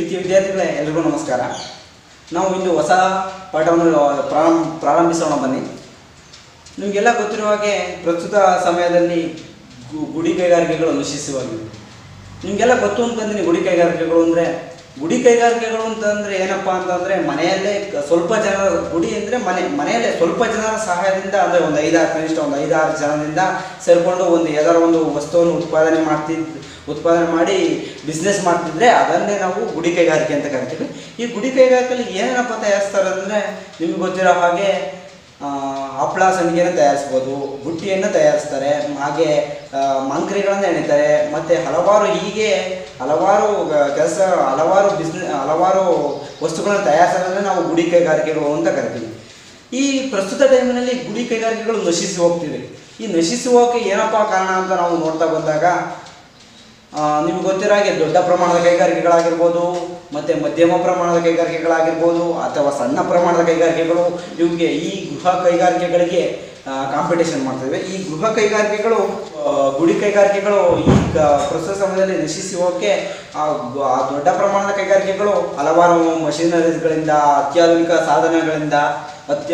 ಪ್ರೀತಿ ವಿದ್ಯಾರ್ಥಿಗಳೇ ಎಲ್ರಿಗೂ ನಮಸ್ಕಾರ ನಾವು ಇಂದು ಹೊಸ ಪಾಠವನ್ನು ಪ್ರಾರಂಭ ಪ್ರಾರಂಭಿಸೋಣ ಬನ್ನಿ ನಿಮಗೆಲ್ಲ ಗೊತ್ತಿರುವ ಹಾಗೆ ಪ್ರಸ್ತುತ ಸಮಯದಲ್ಲಿ ಗು- ಗುಡಿ ಕೈಗಾರಿಕೆಗಳು ನಶಿಸುವಾಗಿವೆ ನಿಮಗೆಲ್ಲ ಗೊತ್ತು ಅಂತಂದ್ರೆ ಗುಡಿ ಕೈಗಾರಿಕೆಗಳು ಅಂದರೆ ಗುಡಿ ಕೈಗಾರಿಕೆಗಳು ಅಂತಂದರೆ ಏನಪ್ಪ ಅಂತಂದರೆ ಮನೆಯಲ್ಲೇ ಕ- ಸ್ವಲ್ಪ ಜನರ ಗುಡಿ ಅಂದರೆ ಮನೆ ಮನೆಯಲ್ಲೇ ಸ್ವಲ್ಪ ಜನರ ಸಹಾಯದಿಂದ ಅಂದರೆ ಒಂದು ಐದಾರು ಕನಿಷ್ಠ ಒಂದು ಐದಾರು ಜನದಿಂದ ಸೇರಿಕೊಂಡು ಒಂದು ಯಾವ್ದಾರ ಒಂದು ವಸ್ತುವನ್ನು ಉತ್ಪಾದನೆ ಮಾಡ್ತಿದ್ದು ಉತ್ಪಾದನೆ ಮಾಡಿ ಬಿಸ್ನೆಸ್ ಮಾಡ್ತಿದ್ರೆ ಅದನ್ನೇ ನಾವು ಗುಡಿ ಕೈಗಾರಿಕೆ ಅಂತ ಕರಿತೀವಿ ಈ ಗುಡಿ ಕೈಗಾರಿಕೆಯಲ್ಲಿ ಏನೇನಪ್ಪ ತಯಾರಿಸ್ತಾರೆ ಅಂದರೆ ನಿಮ್ಗೆ ಗೊತ್ತಿರೋ ಹಾಗೆ ಆ, ಹಪ್ಪಳ ಸಂಡಿಗೆನ ತಯಾರಿಸ್ಬೋದು ಬುಟ್ಟಿಯನ್ನು ತಯಾರಿಸ್ತಾರೆ ಹಾಗೆ ಆ, ಮಂಕ್ರಿಗಳನ್ನು ಎಣಿತಾರೆ ಮತ್ತು ಹಲವಾರು ಹೀಗೆ ಹಲವಾರು ಕೆಲಸ ಹಲವಾರು ಬಿಸ್ನೆ ಹಲವಾರು ವಸ್ತುಗಳನ್ನು ತಯಾರಿಸೋದನ್ನೇ ನಾವು ಗುಡಿ ಕೈಗಾರಿಕೆಗಳು ಅಂತ ಕರಿತೀವಿ ಈ ಪ್ರಸ್ತುತ ಟೈಮಿನಲ್ಲಿ ಗುಡಿ ಕೈಗಾರಿಕೆಗಳು ನಶಿಸಿ ಹೋಗ್ತಿವೆ ಈ ನಶಿಸಿ ಹೋಗೋಕ್ಕೆ ಏನಪ್ಪ ಕಾರಣ ಅಂತ ನಾವು ನೋಡ್ತಾ ಬಂದಾಗ ಆ, ನಿಮ್ಗೆ ಗೊತ್ತಿರೋ ಹಾಗೆ ದೊಡ್ಡ ಪ್ರಮಾಣದ ಕೈಗಾರಿಕೆಗಳಾಗಿರ್ಬೋದು ಮತ್ತು ಮಧ್ಯಮ ಪ್ರಮಾಣದ ಕೈಗಾರಿಕೆಗಳಾಗಿರ್ಬೋದು ಅಥವಾ ಸಣ್ಣ ಪ್ರಮಾಣದ ಕೈಗಾರಿಕೆಗಳು ಇವಿಗೆ ಈ ಗೃಹ ಕೈಗಾರಿಕೆಗಳಿಗೆ ಕಾಂಪಿಟೇಷನ್ ಮಾಡ್ತವೆ ಈ ಗೃಹ ಕೈಗಾರಿಕೆಗಳು ಆ, ಗುಡಿ ಕೈಗಾರಿಕೆಗಳು ಈ ಕ- ಪ್ರಸ್ತುತ ಸಮಯದಲ್ಲಿ ನಶಿಸಿ ಹೋಗೋಕ್ಕೆ ಆ ಗು- ಆ ದೊಡ್ಡ ಪ್ರಮಾಣದ ಕೈಗಾರಿಕೆಗಳು ಹಲವಾರು ಮಷಿನರೀಸ್ಗಳಿಂದ ಅತ್ಯಾಧುನಿಕ ಸಾಧನಗಳಿಂದ ಅತ್ಯ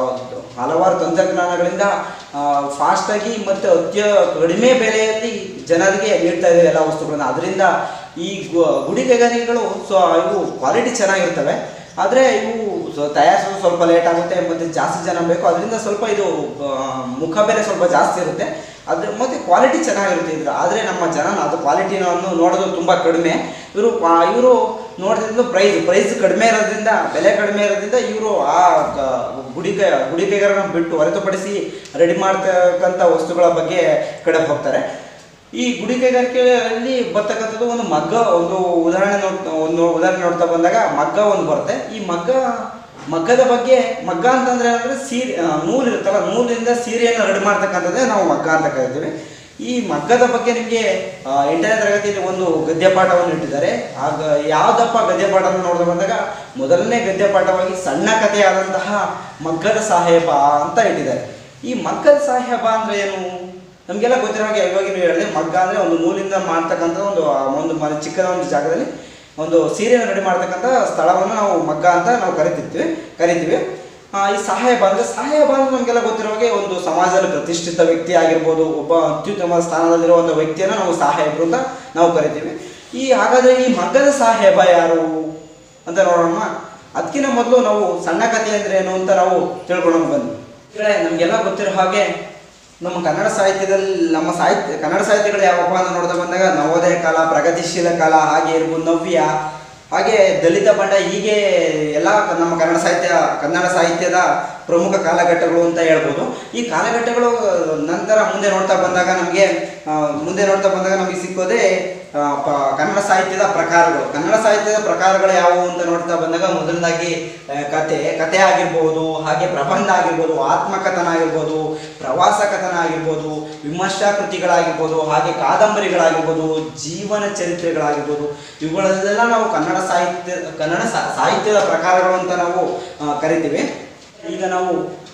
ಹಲವಾರು ತಂತ್ರಜ್ಞಾನಗಳಿಂದ ಫಾಸ್ಟಾಗಿ ಮತ್ತು ಅತ್ಯ ಕಡಿಮೆ ಬೆಲೆಯಲ್ಲಿ ಜನರಿಗೆ ನೀಡ್ತಾ ಇದೆ ಎಲ್ಲ ವಸ್ತುಗಳನ್ನ ಅದರಿಂದ ಈ ಗು- ಗುಡಿ ಕೈಗಾರಿಕೆಗಳು ಸೊ ಇವು ಕ್ವಾಲಿಟಿ ಚೆನ್ನಾಗಿರ್ತವೆ ಆದರೆ ಇವು ಸೊ- ತಯಾರಿಸೋದು ಸ್ವಲ್ಪ ಲೇಟ್ ಆಗುತ್ತೆ ಮತ್ತು ಜಾಸ್ತಿ ಜನ ಬೇಕು ಅದರಿಂದ ಸ್ವಲ್ಪ ಇದು ಆ, ಮುಖ ಬೆಲೆ ಸ್ವಲ್ಪ ಜಾಸ್ತಿ ಇರುತ್ತೆ ಅದು ಮತ್ತು ಕ್ವಾಲಿಟಿ ಚೆನ್ನಾಗಿರುತ್ತೆ ಇದ್ರ ಆದರೆ ನಮ್ಮ ಜನ ಅದು ಕ್ವಾಲಿಟಿನನ್ನು ನೋಡೋದು ತುಂಬ ಕಡಿಮೆ ಇವರು ಇವರು ನೋಡಿದ್ರಿಂದ ಪ್ರೈಸ್ ಪ್ರೈಸ್ ಕಡಿಮೆ ಇರೋದ್ರಿಂದ ಬೆಲೆ ಕಡಿಮೆ ಇರೋದ್ರಿಂದ ಇವರು ಆ ಗ- ಗುಡಿ ಕೈ ಗುಡಿ ಕೈಗಾರನ ಬಿಟ್ಟು ಹೊರತುಪಡಿಸಿ ರೆಡಿ ಮಾಡ್ತಕ್ಕಂಥ ವಸ್ತುಗಳ ಬಗ್ಗೆ ಕಡೆ ಹೋಗ್ತಾರೆ ಈ ಗುಡಿ ಕೈಗಾರಿಕೆಯಲ್ಲಿ ಬರ್ತಕ್ಕಂಥದ್ದು ಒಂದು ಮಗ್ಗ ಒಂದು ಉದಾಹರಣೆ ನೋಡ್ ಒಂದು ಉದಾಹರಣೆ ನೋಡ್ತಾ ಬಂದಾಗ ಮಗ್ಗ ಒಂದು ಬರುತ್ತೆ ಈ ಮಗ್ಗ ಮಗ್ಗದ ಬಗ್ಗೆ ಮಗ್ಗ ಅಂತಂದ್ರೆ ಅಂದ್ರೆ ಸೀರೆ ಆ, ನೂಲು ಇರುತ್ತಲ್ಲ ನೂಲಿಂದ ಸೀರೆಯನ್ನು ರೆಡಿ ಮಾಡ್ತಕ್ಕಂಥದ್ದೇ ನಾವು ಮಗ್ಗ ಅಂತ ಕರಿತೀವಿ ಈ ಮಗ್ಗದ ಬಗ್ಗೆ ನಿಮಗೆ ಆ, ಎಂಟನೇ ತರಗತಿಯಲ್ಲಿ ಒಂದು ಗದ್ಯ ಪಾಠವನ್ನು ಇಟ್ಟಿದ್ದಾರೆ ಆಗ ಯಾವುದಪ್ಪ ಗದ್ಯ ಪಾಠವನ್ನು ನೋಡ್ತಾ ಬಂದಾಗ ಮೊದಲನೇ ಗದ್ಯ ಪಾಠವಾಗಿ ಸಣ್ಣ ಕಥೆಯಾದಂತಹ ಮಗ್ಗದ ಸಾಹೇಬ ಅಂತ ಇಟ್ಟಿದ್ದಾರೆ ಈ ಮಗ್ಗದ ಸಾಹೇಬ ಅಂದ್ರೆ ಏನು ನಮಗೆಲ್ಲ ಗೊತ್ತಿರೋ ಹಾಗೆ ಇವಾಗ ನೀವು ಹೇಳಿದೆ ಮಗ್ಗ ಅಂದರೆ ಒಂದು ನೂಲಿಂದ ಮಾಡ್ತಕ್ಕಂಥ ಒಂದು ಆ ಒಂದು ಮ- ಚಿಕ್ಕದ ಒಂದು ಜಾಗದಲ್ಲಿ ಒಂದು ಸೀರೆಯನ್ನು ರೆಡಿ ಮಾಡ್ತಕ್ಕಂಥ ಸ್ಥಳವನ್ನು ನಾವು ಮಗ್ಗ ಅಂತ ನಾವು ಕರಿತಿರ್ತೀವಿ ಕರಿತೀವಿ ಆ, ಈ ಸಾಹೇಬ ಅಂದರೆ ಸಾಹೇಬ ಅಂದ್ರೆ ನಮಗೆಲ್ಲ ಗೊತ್ತಿರೋ ಹಾಗೆ ಒಂದು ಸಮಾಜದಲ್ಲಿ ಪ್ರತಿಷ್ಠಿತ ವ್ಯಕ್ತಿ ಆಗಿರ್ಬೋದು ಒಬ್ಬ ಅತ್ಯುತ್ತಮ ಸ್ಥಾನದಲ್ಲಿರೋ ಒಂದು ವ್ಯಕ್ತಿಯನ್ನು ನಾವು ಸಾಹೇಬರು ಅಂತ ನಾವು ಕರಿತೀವಿ ಈ ಹಾಗಾದರೆ ಈ ಮಗ್ಗದ ಸಾಹೇಬ ಯಾರು ಅಂತ ನೋಡೋಣ ಅದಕ್ಕಿಂತ ಮೊದಲು ನಾವು ಸಣ್ಣ ಕಥೆ ಅಂದ್ರೆ ಏನು ಅಂತ ನಾವು ತಿಳ್ಕೊಳ್ಳೋಣ ಬನ್ನಿ ನಮಗೆಲ್ಲ ಗೊತ್ತಿರೋ ಹಾಗೆ ನಮ್ಮ ಕನ್ನಡ ಸಾಹಿತ್ಯದಲ್ಲಿ ನಮ್ಮ ಸಾಹಿತ್ಯ ಕನ್ನಡ ಸಾಹಿತ್ಯಗಳು ಯಾವಪ್ಪ ಅಂತ ನೋಡ್ತಾ ಬಂದಾಗ ನವೋದಯ ಕಾಲ ಪ್ರಗತಿಶೀಲ ಕಾಲ ಹಾಗೆ ಇರ್ಬೋದು ನವ್ಯ ಹಾಗೆ ದಲಿತ ಬಂಡ ಹೀಗೆ ಎಲ್ಲ ಕ- ನಮ್ಮ ಕನ್ನಡ ಸಾಹಿತ್ಯ ಕನ್ನಡ ಸಾಹಿತ್ಯದ ಪ್ರಮುಖ ಕಾಲಘಟ್ಟಗಳು ಅಂತ ಹೇಳ್ಬೋದು ಈ ಕಾಲಘಟ್ಟಗಳು ನಂತರ ಮುಂದೆ ನೋಡ್ತಾ ಬಂದಾಗ ನಮಗೆ ಮುಂದೆ ನೋಡ್ತಾ ಬಂದಾಗ ನಮಗೆ ಸಿಕ್ಕೋದೇ ಆ, ಪ- ಕನ್ನಡ ಸಾಹಿತ್ಯದ ಪ್ರಕಾರಗಳು ಕನ್ನಡ ಸಾಹಿತ್ಯದ ಪ್ರಕಾರಗಳು ಯಾವುವು ಅಂತ ನೋಡ್ತಾ ಬಂದಾಗ ಮೊದಲನೇದಾಗಿ ಆ, ಕತೆ ಕತೆ ಆಗಿರ್ಬೋದು ಹಾಗೆ ಪ್ರಬಂಧ ಆಗಿರ್ಬೋದು ಆತ್ಮಕಥನ ಆಗಿರ್ಬೋದು ಪ್ರವಾಸ ಕಥನ ಆಗಿರ್ಬೋದು ವಿಮರ್ಶಾ ಕೃತಿಗಳಾಗಿರ್ಬೋದು ಹಾಗೆ ಕಾದಂಬರಿಗಳಾಗಿರ್ಬೋದು ಜೀವನ ಚರಿತ್ರೆಗಳಾಗಿರ್ಬೋದು ಇವುಗಳನ್ನೆಲ್ಲ ನಾವು ಕನ್ನಡ ಸಾಹಿತ್ಯ ಕನ್ನಡ ಸಾ- ಸಾಹಿತ್ಯದ ಪ್ರಕಾರಗಳು ಅಂತ ನಾವು ಆ, ಕರಿತೀವಿ ಈಗ ನಾವು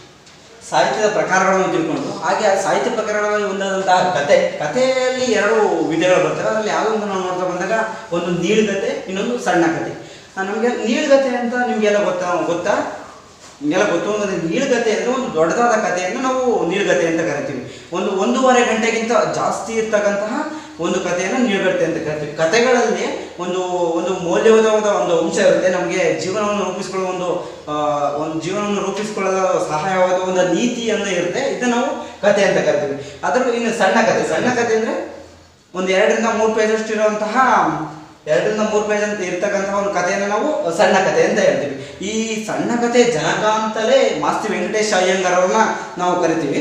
ಸಾಹಿತ್ಯದ ಪ್ರಕಾರಗಳನ್ನು ತಿಳ್ಕೊಂಡು ಹಾಗೆ ಆ ಸಾಹಿತ್ಯ ಪ್ರಕಾರಗಳಲ್ಲಿ ಒಂದಾದಂತಹ ಕತೆ ಕಥೆಯಲ್ಲಿ ಎರಡು ವಿಧಗಳು ಬರ್ತವೆ ಅದರಲ್ಲಿ ಯಾವುದೊಂದು ನಾವು ನೋಡ್ತಾ ಬಂದಾಗ ಒಂದು ನೀಳ್ಗತೆ ಇನ್ನೊಂದು ಸಣ್ಣ ಕತೆ ಆ, ನಮಗೆ ನೀಳ್ಗತೆ ಅಂತ ನಿಮಗೆಲ್ಲ ಗೊತ್ತಾ ಗೊತ್ತಾ ನಿಮಗೆಲ್ಲ ಗೊತ್ತು ಅಂದರೆ ನೀಳ್ಗತೆ ಅಂದರೆ ಒಂದು ದೊಡ್ಡದಾದ ಕಥೆಯನ್ನು ನಾವು ನೀಳ್ಗತೆ ಅಂತ ಕರಿತೀವಿ ಒಂದು ಒಂದೂವರೆ ಗಂಟೆಗಿಂತ ಜಾಸ್ತಿ ಇರ್ತಕ್ಕಂತಹ ಒಂದು ಕಥೆಯನ್ನು ನೀಳ್ಗತೆ ಅಂತ ಕರಿತೀವಿ ಕಥೆಗಳಲ್ಲಿ ಒಂದು ಒಂದು ಮೌಲ್ಯವಾದ ಒಂದು ಅಂಶ ಇರುತ್ತೆ ನಮಗೆ ಜೀವನವನ್ನು ರೂಪಿಸಿಕೊಳ್ಳುವ ಒಂದು ಆ, ಒಂದು ಜೀವನವನ್ನು ರೂಪಿಸಿಕೊಳ್ಳಲು ಸಹಾಯವಾದ ಒಂದು ನೀತಿಯನ್ನು ಇರುತ್ತೆ ಇದನ್ನು ನಾವು ಕತೆ ಅಂತ ಕರಿತೀವಿ ಅದರಲ್ಲೂ ಇನ್ನು ಸಣ್ಣ ಕತೆ ಸಣ್ಣ ಕತೆ ಅಂದರೆ ಒಂದು ಎರಡರಿಂದ ಮೂರು ಪೇಜ್ ಅಷ್ಟು ಇರುವಂತಹ ಎರಡರಿಂದ ಮೂರು ಪೇಜ್ ಅಂತ ಇರ್ತಕ್ಕಂತಹ ಒಂದು ಕಥೆಯನ್ನು ನಾವು ಸಣ್ಣ ಕತೆ ಅಂತ ಹೇಳ್ತೀವಿ ಈ ಸಣ್ಣ ಕತೆ ಜನಕ ಅಂತಲೇ ಮಾಸ್ತಿ ವೆಂಕಟೇಶ್ ಅಯ್ಯಂಗಾರ್ ಅವ್ರನ್ನ ನಾವು ಕರಿತೀವಿ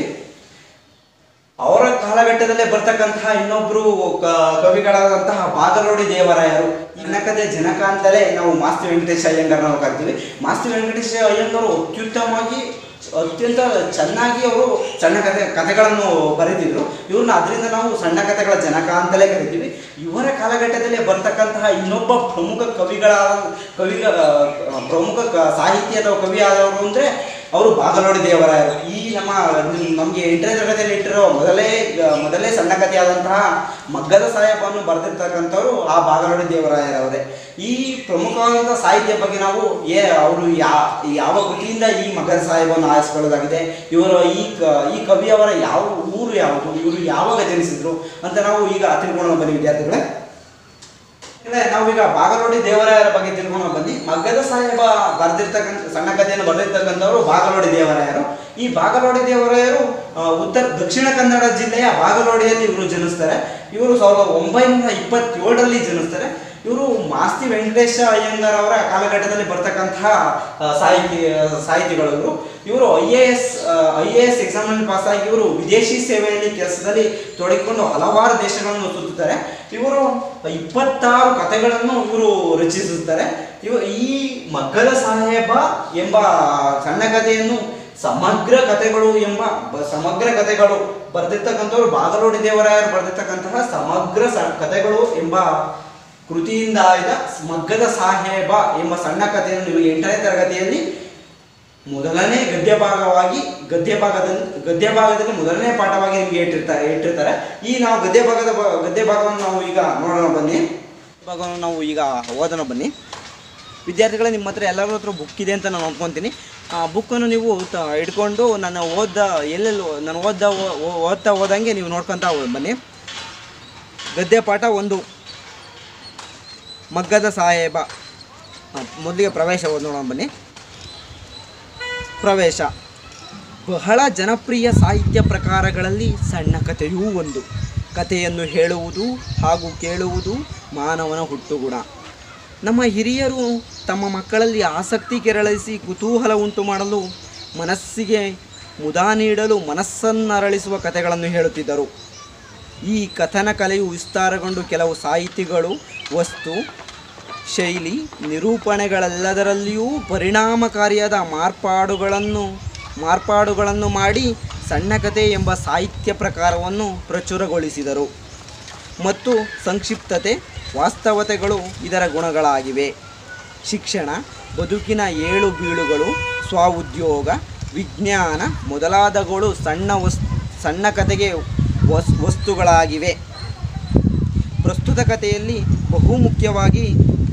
ಅವರ ಕಾಲಘಟ್ಟದಲ್ಲೇ ಬರ್ತಕ್ಕಂತಹ ಇನ್ನೊಬ್ರು ಕ- ಕವಿಗಳಾದಂತಹ ಬಾಗಲೋಡಿ ದೇವರಾಯರು ಈ ಕಥೆ ಜನಕ ಅಂತಲೇ ನಾವು ಮಾಸ್ತಿ ವೆಂಕಟೇಶ ಅಯ್ಯಂಗಾರ್ ನಾವು ಕರಿತೀವಿ ಮಾಸ್ತಿ ವೆಂಕಟೇಶ ಅಯ್ಯಂಗಾರು ಅತ್ಯುತ್ತಮವಾಗಿ ಅತ್ಯಂತ ಚೆನ್ನಾಗಿ ಅವರು ಸಣ್ಣ ಕಥೆ ಕಥೆಗಳನ್ನು ಬರೆದಿದ್ರು ಇವ್ರನ್ನ ಅದರಿಂದ ನಾವು ಸಣ್ಣ ಕಥೆಗಳ ಜನಕ ಅಂತಲೇ ಕರಿತೀವಿ ಇವರ ಕಾಲಘಟ್ಟದಲ್ಲಿ ಬರ್ತಕ್ಕಂತಹ ಇನ್ನೊಬ್ಬ ಪ್ರಮುಖ ಕವಿಗಳ ಕವಿಗಳ ಪ್ರಮುಖ ಕ- ಸಾಹಿತ್ಯದ ಕವಿ ಆದವರು ಅಂದರೆ ಅವರು ಬಾಗಲೋಡಿ ದೇವರಾಯರು ಈ ನಮ್ಮ ನಮಗೆ ಎಂಟನೇ ತರಗತಿಯಲ್ಲಿ ಇಟ್ಟಿರೋ ಮೊದಲೇ ಮೊದಲೇ ಸಣ್ಣ ಕಥೆಯಾದಂತಹ ಮಗ್ಗದ ಸಾಹೇಬನ್ನು ಬರೆದಿರ್ತಕ್ಕಂಥವ್ರು ಆ ಬಾಗಲೋಡಿ ದೇವರಾಯರವರೇ ಈ ಪ್ರಮುಖವಾದಂಥ ಸಾಹಿತ್ಯ ಬಗ್ಗೆ ನಾವು ಏ ಅವರು ಯಾ ಯಾವ ಕೃತಿಯಿಂದ ಈ ಮಗ್ಗದ ಸಾಹೇಬನ್ನು ಆರಿಸ್ಕೊಳ್ಳೋದಾಗಿದೆ ಇವರ ಈ ಕ ಈ ಕವಿಯವರ ಯಾವ ಊರು ಯಾವುದು ಇವರು ಯಾವಾಗ ಜನಿಸಿದ್ರು ಅಂತ ನಾವು ಈಗ ತಿಳ್ಕೊಳ್ಳೋಣ ಬನ್ನಿ ವಿದ್ಯಾರ್ಥಿಗಳೇ ಅಂದ್ರೆ ನಾವೀಗ ಬಾಗಲೋಡಿ ದೇವರಾಯರ ಬಗ್ಗೆ ತಿಳ್ಕೊಂಡು ಬನ್ನಿ ಮಗ್ಗದ ಸಾಹೇಬ ಬರೆದಿರ್ತಕ್ಕಂಥ ಸಣ್ಣ ಕಥೆಯನ್ನು ಬರೆದಿರ್ತಕ್ಕಂಥವ್ರು ಬಾಗಲೋಡಿ ದೇವರಾಯರು ಈ ಬಾಗಲೋಡಿ ದೇವರಾಯರು ಆ, ಉತ್ತರ ದಕ್ಷಿಣ ಕನ್ನಡ ಜಿಲ್ಲೆಯ ಬಾಗಲೋಡಿಯಲ್ಲಿ ಇವರು ಜನಿಸ್ತಾರೆ ಇವರು ಸಾವಿರದ ಒಂಬೈನೂರ ಇಪ್ಪತ್ತೇಳರಲ್ಲಿ ಜನಿಸ್ತಾರೆ ಇವರು ಮಾಸ್ತಿ ವೆಂಕಟೇಶ ಅಯ್ಯಂಗಾರ್ ಅವರ ಕಾಲಘಟ್ಟದಲ್ಲಿ ಬರ್ತಕ್ಕಂತಹ ಆ, ಸಾಹಿತಿ ಸಾಹಿತಿಗಳು ಇವರು ಇವರು I A S I A S ಎಕ್ಸಾಮ್ನಲ್ಲಿ ಪಾಸ್ ಆಗಿ ಇವರು ವಿದೇಶಿ ಸೇವೆಯಲ್ಲಿ ಕೆಲಸದಲ್ಲಿ ತೊಡಗಿಕೊಂಡು ಹಲವಾರು ದೇಶಗಳನ್ನು ಸುತ್ತುತ್ತಾರೆ ಇವರು ಇಪ್ಪತ್ತಾರು ಕಥೆಗಳನ್ನು ಇವರು ರಚಿಸುತ್ತಾರೆ ಇವ ಈ ಮಗ್ಗದ ಸಾಹೇಬ ಎಂಬ ಸಣ್ಣ ಕಥೆಯನ್ನು ಸಮಗ್ರ ಕಥೆಗಳು ಎಂಬ ಬ- ಸಮಗ್ರ ಕಥೆಗಳು ಬರೆದಿರ್ತಕ್ಕಂಥವ್ರು ಬಾಗಲೋಡಿ ದೇವರಾಯರು ಬರೆದಿರ್ತಕ್ಕಂತಹ ಸಮಗ್ರ ಸ ಕಥೆಗಳು ಎಂಬ ಕೃತಿಯಿಂದ ಆಯ್ದ ಮಗ್ಗದ ಸಾಹೇಬ ಎಂಬ ಸಣ್ಣ ಕಥೆಯನ್ನು ನೀವು ಎಂಟನೇ ತರಗತಿಯಲ್ಲಿ ಮೊದಲನೇ ಗದ್ಯ ಭಾಗವಾಗಿ ಗದ್ಯ ಭಾಗದಲ್ಲಿ ಗದ್ಯ ಭಾಗದಲ್ಲಿ ಮೊದಲನೇ ಪಾಠವಾಗಿ ನಿಮಗೆ ಇಟ್ಟಿರ್ತಾರೆ ಇಟ್ಟಿರ್ತಾರೆ ಈ ನಾವು ಗದ್ಯ ಭಾಗದ ಬ- ಗದ್ಯ ಭಾಗವನ್ನು ನಾವು ಈಗ ನೋಡೋಣ ಬನ್ನಿ ಭಾಗವನ್ನು ನಾವು ಈಗ ಓದೋಣ ಬನ್ನಿ ವಿದ್ಯಾರ್ಥಿಗಳೇ ನಿಮ್ಮ ಹತ್ರ ಎಲ್ಲರ ಹತ್ರ ಬುಕ್ ಇದೆ ಅಂತ ನಾನು ಅನ್ಕೊತೀನಿ ಆ ಬುಕ್ಕನ್ನು ನೀವು ತ ಇಟ್ಕೊಂಡು ನನ್ನ ಓದ ಎಲ್ಲೆಲ್ಲಿ ನಾನು ಓದ್ದ ಓ- ಓ- ಓದ್ತಾ ಓದಂಗೆ ನೀವು ನೋಡ್ಕೊತಾ ಹೋಗ್ ಬನ್ನಿ ಗದ್ಯ ಪಾಠ ಒಂದು ಮಗ್ಗದ ಸಾಹೇಬ ಆ, ಮೊದಲಿಗೆ ಪ್ರವೇಶ ಓದ್ ನೋಡೋಣ ಬನ್ನಿ ಪ್ರವೇಶ ಬಹಳ ಜನಪ್ರಿಯ ಸಾಹಿತ್ಯ ಪ್ರಕಾರಗಳಲ್ಲಿ ಸಣ್ಣ ಕಥೆಯೂ ಒಂದು ಕಥೆಯನ್ನು ಹೇಳುವುದು ಹಾಗೂ ಕೇಳುವುದು ಮಾನವನ ಹುಟ್ಟುಗುಣ ನಮ್ಮ ಹಿರಿಯರು ತಮ್ಮ ಮಕ್ಕಳಲ್ಲಿ ಆಸಕ್ತಿ ಕೆರಳಿಸಿ ಕುತೂಹಲ ಉಂಟು ಮಾಡಲು ಮನಸ್ಸಿಗೆ ಮುದ ನೀಡಲು ಮನಸ್ಸನ್ನರಳಿಸುವ ಕಥೆಗಳನ್ನು ಹೇಳುತ್ತಿದ್ದರು ಈ ಕಥನ ಕಲೆಯು ವಿಸ್ತಾರಗೊಂಡು ಕೆಲವು ಸಾಹಿತಿಗಳು ವಸ್ತು ಶೈಲಿ ನಿರೂಪಣೆಗಳೆಲ್ಲದರಲ್ಲಿಯೂ ಪರಿಣಾಮಕಾರಿಯಾದ ಮಾರ್ಪಾಡುಗಳನ್ನು ಮಾರ್ಪಾಡುಗಳನ್ನು ಮಾಡಿ ಸಣ್ಣ ಕಥೆ ಎಂಬ ಸಾಹಿತ್ಯ ಪ್ರಕಾರವನ್ನು ಪ್ರಚುರಗೊಳಿಸಿದರು ಮತ್ತು ಸಂಕ್ಷಿಪ್ತತೆ ವಾಸ್ತವತೆಗಳು ಇದರ ಗುಣಗಳಾಗಿವೆ ಶಿಕ್ಷಣ ಬದುಕಿನ ಏಳು ಬೀಳುಗಳು ಸ್ವಉದ್ಯೋಗ ವಿಜ್ಞಾನ ಮೊದಲಾದಗಳು ಸಣ್ಣ ವಸ್ ಸಣ್ಣ ಕಥೆಗೆ ವಸ್ ವಸ್ತುಗಳಾಗಿವೆ ಪ್ರಸ್ತುತ ಕಥೆಯಲ್ಲಿ ಬಹುಮುಖ್ಯವಾಗಿ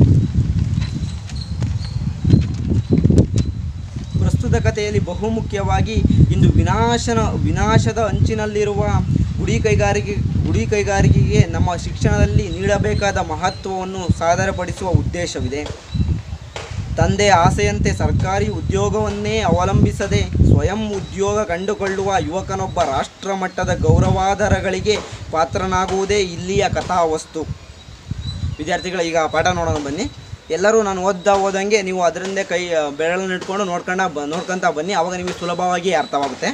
ಪ್ರಸ್ತುತ ಕಥೆಯಲ್ಲಿ ಬಹುಮುಖ್ಯವಾಗಿ ಇಂದು ವಿನಾಶನ ವಿನಾಶದ ಅಂಚಿನಲ್ಲಿರುವ ಗುಡಿ ಕೈಗಾರಿಕೆ ಗುಡಿ ಕೈಗಾರಿಕೆಗೆ ನಮ್ಮ ಶಿಕ್ಷಣದಲ್ಲಿ ನೀಡಬೇಕಾದ ಮಹತ್ವವನ್ನು ಸಾದರಪಡಿಸುವ ಉದ್ದೇಶವಿದೆ ತಂದೆ ಆಸೆಯಂತೆ ಸರ್ಕಾರಿ ಉದ್ಯೋಗವನ್ನೇ ಅವಲಂಬಿಸದೆ ಸ್ವಯಂ ಉದ್ಯೋಗ ಕಂಡುಕೊಳ್ಳುವ ಯುವಕನೊಬ್ಬ ರಾಷ್ಟ್ರ ಮಟ್ಟದ ಗೌರವಾಧಾರಗಳಿಗೆ ಪಾತ್ರನಾಗುವುದೇ ಇಲ್ಲಿಯ ಕಥಾವಸ್ತು ವಿದ್ಯಾರ್ಥಿಗಳು ಈಗ ಪಾಠ ನೋಡೋಣ ಬನ್ನಿ ಎಲ್ಲರೂ ನಾನು ಓದ್ತಾ ಓದಂಗೆ ನೀವು ಅದರಿಂದ ಕೈ ಬೆರಳನ್ನು ಇಟ್ಕೊಂಡು ನೋಡ್ಕೊಂಡ ಬ ನೋಡ್ಕೊಂತ ಬನ್ನಿ ಆವಾಗ ನಿಮಗೆ ಸುಲಭವಾಗಿ ಅರ್ಥವಾಗುತ್ತೆ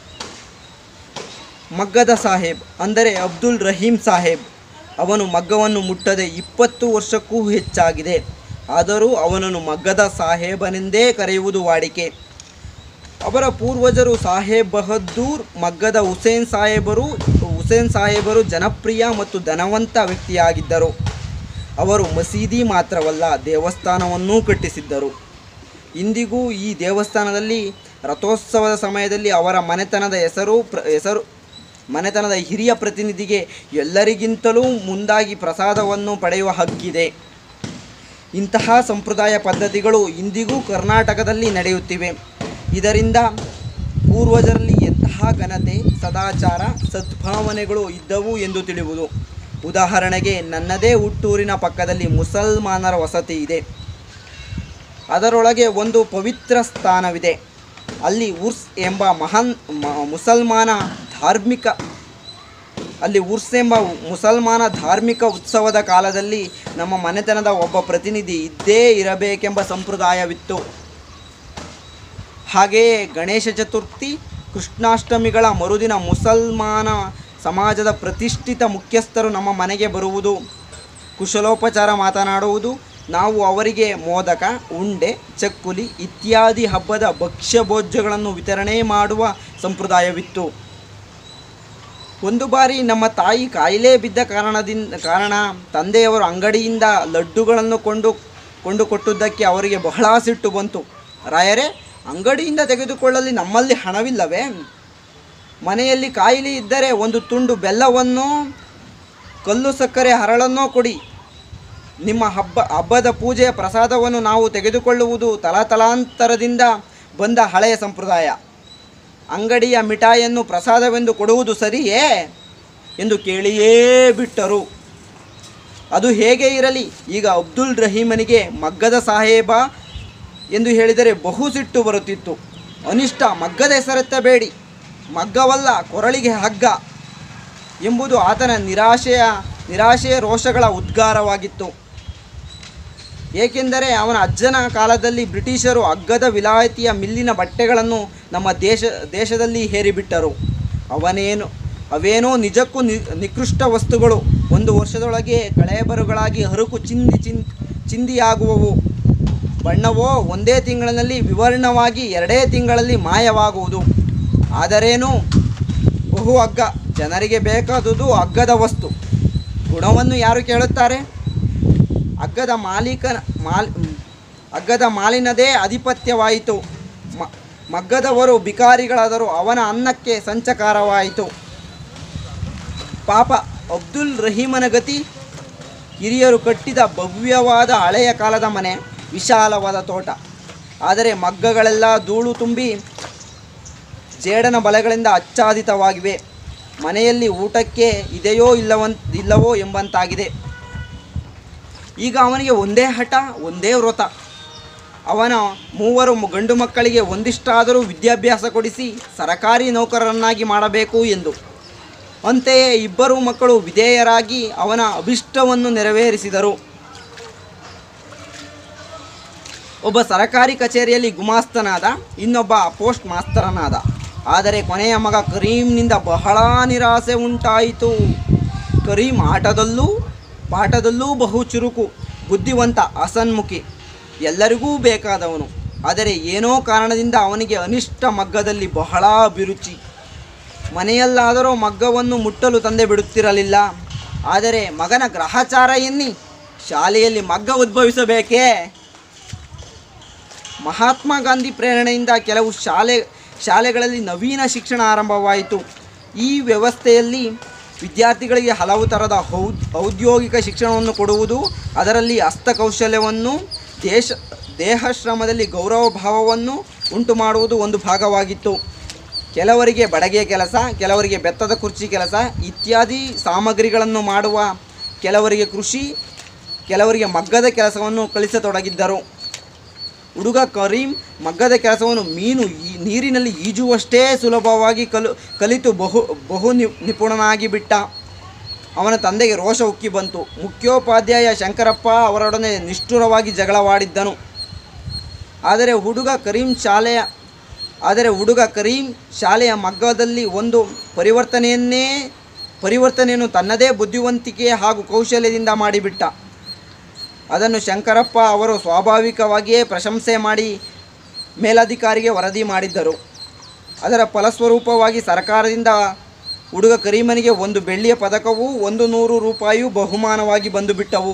ಮಗ್ಗದ ಸಾಹೇಬ್ ಅಂದರೆ ಅಬ್ದುಲ್ ರಹೀಂ ಸಾಹೇಬ್ ಅವನು ಮಗ್ಗವನ್ನು ಮುಟ್ಟದೆ ಇಪ್ಪತ್ತು ವರ್ಷಕ್ಕೂ ಹೆಚ್ಚಾಗಿದೆ ಆದರೂ ಅವನನ್ನು ಮಗ್ಗದ ಸಾಹೇಬನೆಂದೇ ಕರೆಯುವುದು ವಾಡಿಕೆ ಅವರ ಪೂರ್ವಜರು ಸಾಹೇಬ್ ಬಹದ್ದೂರ್ ಮಗ್ಗದ ಹುಸೇನ್ ಸಾಹೇಬರು ಹುಸೇನ್ ಸಾಹೇಬರು ಜನಪ್ರಿಯ ಮತ್ತು ಧನವಂತ ವ್ಯಕ್ತಿಯಾಗಿದ್ದರು ಅವರು ಮಸೀದಿ ಮಾತ್ರವಲ್ಲ ದೇವಸ್ಥಾನವನ್ನೂ ಕಟ್ಟಿಸಿದ್ದರು ಇಂದಿಗೂ ಈ ದೇವಸ್ಥಾನದಲ್ಲಿ ರಥೋತ್ಸವದ ಸಮಯದಲ್ಲಿ ಅವರ ಮನೆತನದ ಹೆಸರು ಪ್ರ ಹೆಸರು ಮನೆತನದ ಹಿರಿಯ ಪ್ರತಿನಿಧಿಗೆ ಎಲ್ಲರಿಗಿಂತಲೂ ಮುಂದಾಗಿ ಪ್ರಸಾದವನ್ನು ಪಡೆಯುವ ಹಕ್ಕಿದೆ ಇಂತಹ ಸಂಪ್ರದಾಯ ಪದ್ಧತಿಗಳು ಇಂದಿಗೂ ಕರ್ನಾಟಕದಲ್ಲಿ ನಡೆಯುತ್ತಿವೆ ಇದರಿಂದ ಪೂರ್ವಜರಲ್ಲಿ ಎಂತಹ ಘನತೆ ಸದಾಚಾರ ಸದ್ಭಾವನೆಗಳು ಇದ್ದವು ಎಂದು ತಿಳಿಯುವುದು ಉದಾಹರಣೆಗೆ ನನ್ನದೇ ಹುಟ್ಟೂರಿನ ಪಕ್ಕದಲ್ಲಿ ಮುಸಲ್ಮಾನರ ವಸತಿ ಇದೆ ಅದರೊಳಗೆ ಒಂದು ಪವಿತ್ರ ಸ್ಥಾನವಿದೆ ಅಲ್ಲಿ ಉರ್ಸ್ ಎಂಬ ಮಹಾನ್ ಮ- ಮುಸಲ್ಮಾನ ಧಾರ್ಮಿಕ ಅಲ್ಲಿ ಉರ್ಸ್ ಎಂಬ ಮುಸಲ್ಮಾನ ಧಾರ್ಮಿಕ ಉತ್ಸವದ ಕಾಲದಲ್ಲಿ ನಮ್ಮ ಮನೆತನದ ಒಬ್ಬ ಪ್ರತಿನಿಧಿ ಇದ್ದೇ ಇರಬೇಕೆಂಬ ಸಂಪ್ರದಾಯವಿತ್ತು ಹಾಗೆಯೇ ಗಣೇಶ ಚತುರ್ಥಿ ಕೃಷ್ಣಾಷ್ಟಮಿಗಳ ಮರುದಿನ ಮುಸಲ್ಮಾನ ಸಮಾಜದ ಪ್ರತಿಷ್ಠಿತ ಮುಖ್ಯಸ್ಥರು ನಮ್ಮ ಮನೆಗೆ ಬರುವುದು ಕುಶಲೋಪಚಾರ ಮಾತನಾಡುವುದು ನಾವು ಅವರಿಗೆ ಮೋದಕ ಉಂಡೆ ಚಕ್ಕುಲಿ ಇತ್ಯಾದಿ ಹಬ್ಬದ ಭಕ್ಷ್ಯ ಭೋಜ್ಯಗಳನ್ನು ವಿತರಣೆ ಮಾಡುವ ಸಂಪ್ರದಾಯವಿತ್ತು ಒಂದು ಬಾರಿ ನಮ್ಮ ತಾಯಿ ಕಾಯಿಲೆ ಬಿದ್ದ ಕಾರಣದಿಂದ ಕಾರಣ ತಂದೆಯವರು ಅಂಗಡಿಯಿಂದ ಲಡ್ಡುಗಳನ್ನು ಕೊಂಡು ಕೊಂಡು ಕೊಟ್ಟದ್ದಕ್ಕೆ ಅವರಿಗೆ ಬಹಳ ಸಿಟ್ಟು ಬಂತು ರಾಯರೇ ಅಂಗಡಿಯಿಂದ ತೆಗೆದುಕೊಳ್ಳಲಿ ನಮ್ಮಲ್ಲಿ ಹಣವಿಲ್ಲವೇ ಮನೆಯಲ್ಲಿ ಕಾಯಿಲೆ ಇದ್ದರೆ ಒಂದು ತುಂಡು ಬೆಲ್ಲವನ್ನು ಕಲ್ಲು ಸಕ್ಕರೆ ಹರಳನ್ನೋ ಕೊಡಿ ನಿಮ್ಮ ಹಬ್ಬ ಹಬ್ಬದ ಪೂಜೆಯ ಪ್ರಸಾದವನ್ನು ನಾವು ತೆಗೆದುಕೊಳ್ಳುವುದು ತಲತಲಾಂತರದಿಂದ ಬಂದ ಹಳೆಯ ಸಂಪ್ರದಾಯ ಅಂಗಡಿಯ ಮಿಠಾಯಿಯನ್ನು ಪ್ರಸಾದವೆಂದು ಕೊಡುವುದು ಸರಿಯೇ ಎಂದು ಕೇಳಿಯೇ ಬಿಟ್ಟರು ಅದು ಹೇಗೆ ಇರಲಿ ಈಗ ಅಬ್ದುಲ್ ರಹೀಮನಿಗೆ ಮಗ್ಗದ ಸಾಹೇಬ ಎಂದು ಹೇಳಿದರೆ ಬಹು ಸಿಟ್ಟು ಬರುತ್ತಿತ್ತು ಅನಿಷ್ಟ ಮಗ್ಗದ ಹೆಸರೆತ್ತಬೇಡಿ ಮಗ್ಗವಲ್ಲ ಕೊರಳಿಗೆ ಹಗ್ಗ ಎಂಬುದು ಆತನ ನಿರಾಶೆಯ ನಿರಾಶೆಯ ರೋಷಗಳ ಉದ್ಗಾರವಾಗಿತ್ತು ಏಕೆಂದರೆ ಅವನ ಅಜ್ಜನ ಕಾಲದಲ್ಲಿ ಬ್ರಿಟಿಷರು ಹಗ್ಗದ ವಿಲಾಯತಿಯ ಮಿಲ್ಲಿನ ಬಟ್ಟೆಗಳನ್ನು ನಮ್ಮ ದೇಶ ದೇಶದಲ್ಲಿ ಹೇರಿಬಿಟ್ಟರು ಅವನೇನು ಅವೇನೋ ನಿಜಕ್ಕೂ ನಿ ನಿಕೃಷ್ಟ ವಸ್ತುಗಳು ಒಂದು ವರ್ಷದೊಳಗೆ ಕಳೆಬರುಗಳಾಗಿ ಹರುಕು ಚಿಂದಿ ಚಿನ್ ಚಿಂದಿಯಾಗುವವು ಬಣ್ಣವೋ ಒಂದೇ ತಿಂಗಳಿನಲ್ಲಿ ವಿವರ್ಣವಾಗಿ ಎರಡೇ ತಿಂಗಳಲ್ಲಿ ಮಾಯವಾಗುವುದು ಆದರೇನು ಬಹು ಹಗ್ಗ ಜನರಿಗೆ ಬೇಕಾದುದು ಹಗ್ಗದ ವಸ್ತು ಗುಣವನ್ನು ಯಾರು ಕೇಳುತ್ತಾರೆ ಹಗ್ಗದ ಮಾಲೀಕನ ಮಾಲ್ ಹಗ್ಗದ ಮಾಲಿನದೇ ಆಧಿಪತ್ಯವಾಯಿತು ಮ ಮಗ್ಗದವರು ಬಿಕಾರಿಗಳಾದರು ಅವನ ಅನ್ನಕ್ಕೆ ಸಂಚಕಾರವಾಯಿತು ಪಾಪ ಅಬ್ದುಲ್ ರಹೀಮನ ಗತಿ ಹಿರಿಯರು ಕಟ್ಟಿದ ಭವ್ಯವಾದ ಹಳೆಯ ಕಾಲದ ಮನೆ ವಿಶಾಲವಾದ ತೋಟ ಆದರೆ ಮಗ್ಗಗಳೆಲ್ಲ ಧೂಳು ತುಂಬಿ ಜೇಡನ ಬಲೆಗಳಿಂದ ಆಚ್ಛಾದಿತವಾಗಿವೆ ಮನೆಯಲ್ಲಿ ಊಟಕ್ಕೆ ಇದೆಯೋ ಇಲ್ಲವನ್ ಇಲ್ಲವೋ ಎಂಬಂತಾಗಿದೆ ಈಗ ಅವನಿಗೆ ಒಂದೇ ಹಠ ಒಂದೇ ವ್ರತ ಅವನ ಮೂವರು ಮ- ಗಂಡು ಮಕ್ಕಳಿಗೆ ಒಂದಿಷ್ಟಾದರೂ ವಿದ್ಯಾಭ್ಯಾಸ ಕೊಡಿಸಿ ಸರಕಾರಿ ನೌಕರರನ್ನಾಗಿ ಮಾಡಬೇಕು ಎಂದು ಅಂತೆಯೇ ಇಬ್ಬರು ಮಕ್ಕಳು ವಿಧೇಯರಾಗಿ ಅವನ ಅಭಿಷ್ಟವನ್ನು ನೆರವೇರಿಸಿದರು ಒಬ್ಬ ಸರಕಾರಿ ಕಚೇರಿಯಲ್ಲಿ ಗುಮಾಸ್ತನಾದ ಇನ್ನೊಬ್ಬ ಪೋಸ್ಟ್ ಮಾಸ್ತರನಾದ ಆದರೆ ಕೊನೆಯ ಮಗ ಕರೀಂನಿಂದ ಬಹಳ ನಿರಾಸೆ ಉಂಟಾಯಿತು ಕರೀಂ ಆಟದಲ್ಲೂ ಪಾಠದಲ್ಲೂ ಬಹು ಚುರುಕು ಬುದ್ಧಿವಂತ ಅಸನ್ಮುಖಿ ಎಲ್ಲರಿಗೂ ಬೇಕಾದವನು ಆದರೆ ಏನೋ ಕಾರಣದಿಂದ ಅವನಿಗೆ ಅನಿಷ್ಟ ಮಗ್ಗದಲ್ಲಿ ಬಹಳ ಅಭಿರುಚಿ ಮನೆಯಲ್ಲಾದರೂ ಮಗ್ಗವನ್ನು ಮುಟ್ಟಲು ತಂದೆ ಬಿಡುತ್ತಿರಲಿಲ್ಲ ಆದರೆ ಮಗನ ಗ್ರಹಚಾರ ಎನ್ನಿ ಶಾಲೆಯಲ್ಲಿ ಮಗ್ಗ ಉದ್ಭವಿಸಬೇಕೇ ಮಹಾತ್ಮ ಗಾಂಧಿ ಪ್ರೇರಣೆಯಿಂದ ಕೆಲವು ಶಾಲೆ ಶಾಲೆಗಳಲ್ಲಿ ನವೀನ ಶಿಕ್ಷಣ ಆರಂಭವಾಯಿತು ಈ ವ್ಯವಸ್ಥೆಯಲ್ಲಿ ವಿದ್ಯಾರ್ಥಿಗಳಿಗೆ ಹಲವು ಥರದ ಔದ್ ಔದ್ಯೋಗಿಕ ಶಿಕ್ಷಣವನ್ನು ಕೊಡುವುದು ಅದರಲ್ಲಿ ಹಸ್ತಕೌಶಲ್ಯವನ್ನು ದೇಶ ದೇಹಶ್ರಮದಲ್ಲಿ ಗೌರವ ಭಾವವನ್ನು ಉಂಟು ಮಾಡುವುದು ಒಂದು ಭಾಗವಾಗಿತ್ತು ಕೆಲವರಿಗೆ ಬಡಗೆಯ ಕೆಲಸ ಕೆಲವರಿಗೆ ಬೆತ್ತದ ಕುರ್ಚಿ ಕೆಲಸ ಇತ್ಯಾದಿ ಸಾಮಗ್ರಿಗಳನ್ನು ಮಾಡುವ ಕೆಲವರಿಗೆ ಕೃಷಿ ಕೆಲವರಿಗೆ ಮಗ್ಗದ ಕೆಲಸವನ್ನು ಕಲಿಸತೊಡಗಿದ್ದರು ಹುಡುಗ ಕರೀಂ ಮಗ್ಗದ ಕೆಲಸವನ್ನು ಮೀನು ಈ ನೀರಿನಲ್ಲಿ ಈಜುವಷ್ಟೇ ಸುಲಭವಾಗಿ ಕಲು ಕಲಿತು ಬಹು ಬಹು ನಿ ನಿಪುಣನಾಗಿ ಬಿಟ್ಟ ಅವನ ತಂದೆಗೆ ರೋಷ ಉಕ್ಕಿ ಬಂತು ಮುಖ್ಯೋಪಾಧ್ಯಾಯ ಶಂಕರಪ್ಪ ಅವರೊಡನೆ ನಿಷ್ಠುರವಾಗಿ ಜಗಳವಾಡಿದ್ದನು ಆದರೆ ಹುಡುಗ ಕರೀಂ ಶಾಲೆಯ ಆದರೆ ಹುಡುಗ ಕರೀಂ ಶಾಲೆಯ ಮಗ್ಗದಲ್ಲಿ ಒಂದು ಪರಿವರ್ತನೆಯನ್ನೇ ಪರಿವರ್ತನೆಯನ್ನು ತನ್ನದೇ ಬುದ್ಧಿವಂತಿಕೆ ಹಾಗೂ ಕೌಶಲ್ಯದಿಂದ ಮಾಡಿಬಿಟ್ಟ ಅದನ್ನು ಶಂಕರಪ್ಪ ಅವರು ಸ್ವಾಭಾವಿಕವಾಗಿಯೇ ಪ್ರಶಂಸೆ ಮಾಡಿ ಮೇಲಧಿಕಾರಿಗೆ ವರದಿ ಮಾಡಿದ್ದರು ಅದರ ಫಲಸ್ವರೂಪವಾಗಿ ಸರ್ಕಾರದಿಂದ ಹುಡುಗ ಕರೀಮನಿಗೆ ಒಂದು ಬೆಳ್ಳಿಯ ಪದಕವೂ ಒಂದು ನೂರು ರೂಪಾಯಿಯೂ ಬಹುಮಾನವಾಗಿ ಬಂದುಬಿಟ್ಟವು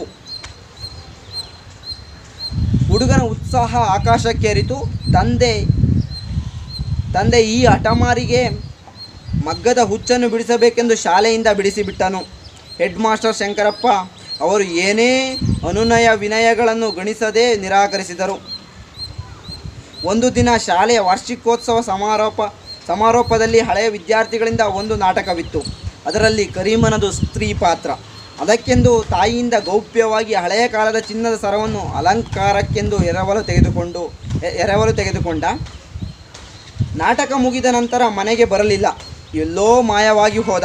ಹುಡುಗನ ಉತ್ಸಾಹ ಆಕಾಶಕ್ಕೇರಿತು ತಂದೆ ತಂದೆ ಈ ಹಠಮಾರಿಗೆ ಮಗ್ಗದ ಹುಚ್ಚನ್ನು ಬಿಡಿಸಬೇಕೆಂದು ಶಾಲೆಯಿಂದ ಬಿಡಿಸಿಬಿಟ್ಟನು ಹೆಡ್ ಮಾಸ್ಟರ್ ಶಂಕರಪ್ಪ ಅವರು ಏನೇ ಅನುನಯ ವಿನಯಗಳನ್ನು ಗಣಿಸದೆ ನಿರಾಕರಿಸಿದರು ಒಂದು ದಿನ ಶಾಲೆಯ ವಾರ್ಷಿಕೋತ್ಸವ ಸಮಾರೋಪ ಸಮಾರೋಪದಲ್ಲಿ ಹಳೆಯ ವಿದ್ಯಾರ್ಥಿಗಳಿಂದ ಒಂದು ನಾಟಕವಿತ್ತು ಅದರಲ್ಲಿ ಕರೀಮನದು ಸ್ತ್ರೀ ಪಾತ್ರ ಅದಕ್ಕೆಂದು ತಾಯಿಯಿಂದ ಗೌಪ್ಯವಾಗಿ ಹಳೆಯ ಕಾಲದ ಚಿನ್ನದ ಸರವನ್ನು ಅಲಂಕಾರಕ್ಕೆಂದು ಎರವಲು ತೆಗೆದುಕೊಂಡು ಎ- ಎರವಲು ತೆಗೆದುಕೊಂಡ ನಾಟಕ ಮುಗಿದ ನಂತರ ಮನೆಗೆ ಬರಲಿಲ್ಲ ಎಲ್ಲೋ ಮಾಯವಾಗಿ ಹೋದ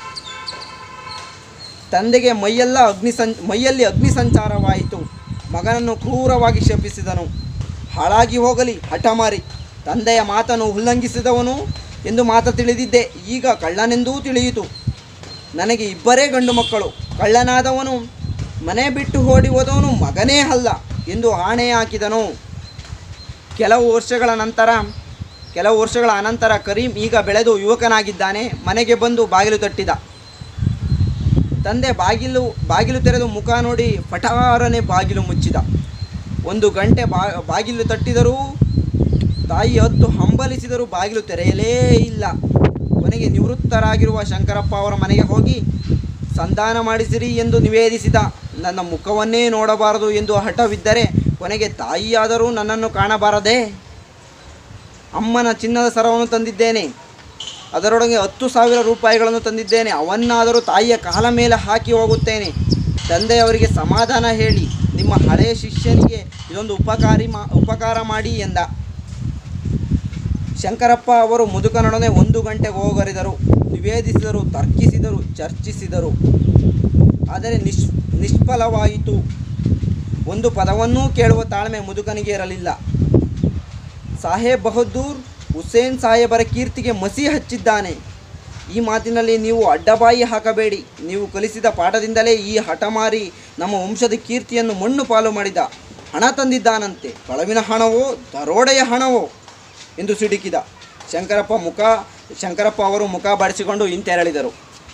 ತಂದೆಗೆ ಮೈಯೆಲ್ಲ ಅಗ್ನಿ ಸಂ ಮೈಯಲ್ಲಿ ಅಗ್ನಿ ಸಂಚಾರವಾಯಿತು ಮಗನನ್ನು ಕ್ರೂರವಾಗಿ ಶಪಿಸಿದನು ಹಾಳಾಗಿ ಹೋಗಲಿ ಹಠಮಾರಿ ತಂದೆಯ ಮಾತನ್ನು ಉಲ್ಲಂಘಿಸಿದವನು ಎಂದು ಮಾತ ತಿಳಿದಿದ್ದೆ ಈಗ ಕಳ್ಳನೆಂದೂ ತಿಳಿಯಿತು ನನಗೆ ಇಬ್ಬರೇ ಗಂಡು ಮಕ್ಕಳು ಕಳ್ಳನಾದವನು ಮನೆ ಬಿಟ್ಟು ಓಡಿ ಹೋದವನು ಮಗನೇ ಅಲ್ಲ ಎಂದು ಆಣೆ ಹಾಕಿದನು ಕೆಲವು ವರ್ಷಗಳ ನಂತರ ಕೆಲವು ವರ್ಷಗಳ ಅನಂತರ ಕರೀಂ ಈಗ ಬೆಳೆದು ಯುವಕನಾಗಿದ್ದಾನೆ ಮನೆಗೆ ಬಂದು ಬಾಗಿಲು ತಟ್ಟಿದ ತಂದೆ ಬಾಗಿಲು ಬಾಗಿಲು ತೆರೆದು ಮುಖ ನೋಡಿ ಪಟಾರನೆ ಬಾಗಿಲು ಮುಚ್ಚಿದ ಒಂದು ಗಂಟೆ ಬಾ ಬಾಗಿಲು ತಟ್ಟಿದರೂ ತಾಯಿ ಹತ್ತು ಹಂಬಲಿಸಿದರೂ ಬಾಗಿಲು ತೆರೆಯಲೇ ಇಲ್ಲ ಕೊನೆಗೆ ನಿವೃತ್ತರಾಗಿರುವ ಶಂಕರಪ್ಪ ಅವರ ಮನೆಗೆ ಹೋಗಿ ಸಂಧಾನ ಮಾಡಿಸಿರಿ ಎಂದು ನಿವೇದಿಸಿದ ನನ್ನ ಮುಖವನ್ನೇ ನೋಡಬಾರದು ಎಂದು ಹಠವಿದ್ದರೆ ಕೊನೆಗೆ ತಾಯಿಯಾದರೂ ನನ್ನನ್ನು ಕಾಣಬಾರದೆ ಅಮ್ಮನ ಚಿನ್ನದ ಸರವನ್ನು ತಂದಿದ್ದೇನೆ ಅದರೊಳಗೆ ಹತ್ತು ಸಾವಿರ ರೂಪಾಯಿಗಳನ್ನು ತಂದಿದ್ದೇನೆ ಅವನ್ನಾದರೂ ತಾಯಿಯ ಕಾಲ ಮೇಲೆ ಹಾಕಿ ಹೋಗುತ್ತೇನೆ ತಂದೆಯವರಿಗೆ ಸಮಾಧಾನ ಹೇಳಿ ನಿಮ್ಮ ಹಳೆಯ ಶಿಷ್ಯನಿಗೆ ಇದೊಂದು ಉಪಕಾರಿ ಮಾ ಉಪಕಾರ ಮಾಡಿ ಎಂದ ಶಂಕರಪ್ಪ ಅವರು ಮುದುಕನೊಡನೆ ಒಂದು ಗಂಟೆ ಹೋಗರಿದರು ನಿವೇದಿಸಿದರು ತರ್ಕಿಸಿದರು ಚರ್ಚಿಸಿದರು ಆದರೆ ನಿಶ್ ನಿಷ್ಫಲವಾಯಿತು ಒಂದು ಪದವನ್ನೂ ಕೇಳುವ ತಾಳ್ಮೆ ಮುದುಕನಿಗೆ ಇರಲಿಲ್ಲ ಸಾಹೇಬ್ ಬಹದ್ದೂರ್ ಹುಸೇನ್ ಸಾಹೇಬರ ಕೀರ್ತಿಗೆ ಮಸಿ ಹಚ್ಚಿದ್ದಾನೆ ಈ ಮಾತಿನಲ್ಲಿ ನೀವು ಅಡ್ಡಬಾಯಿ ಹಾಕಬೇಡಿ ನೀವು ಕಲಿಸಿದ ಪಾಠದಿಂದಲೇ ಈ ಹಠಮಾರಿ ನಮ್ಮ ವಂಶದ ಕೀರ್ತಿಯನ್ನು ಮಣ್ಣು ಪಾಲು ಮಾಡಿದ ಹಣ ತಂದಿದ್ದಾನಂತೆ ಕಳವಿನ ಹಣವೋ ದರೋಡೆಯ ಹಣವೋ ಎಂದು ಸಿಡುಕಿದ ಶಂಕರಪ್ಪ ಮುಖ ಶಂಕರಪ್ಪ ಅವರು ಮುಖ ಬಾಡಿಸಿಕೊಂಡು ಹಿಂತೆರಳಿದರು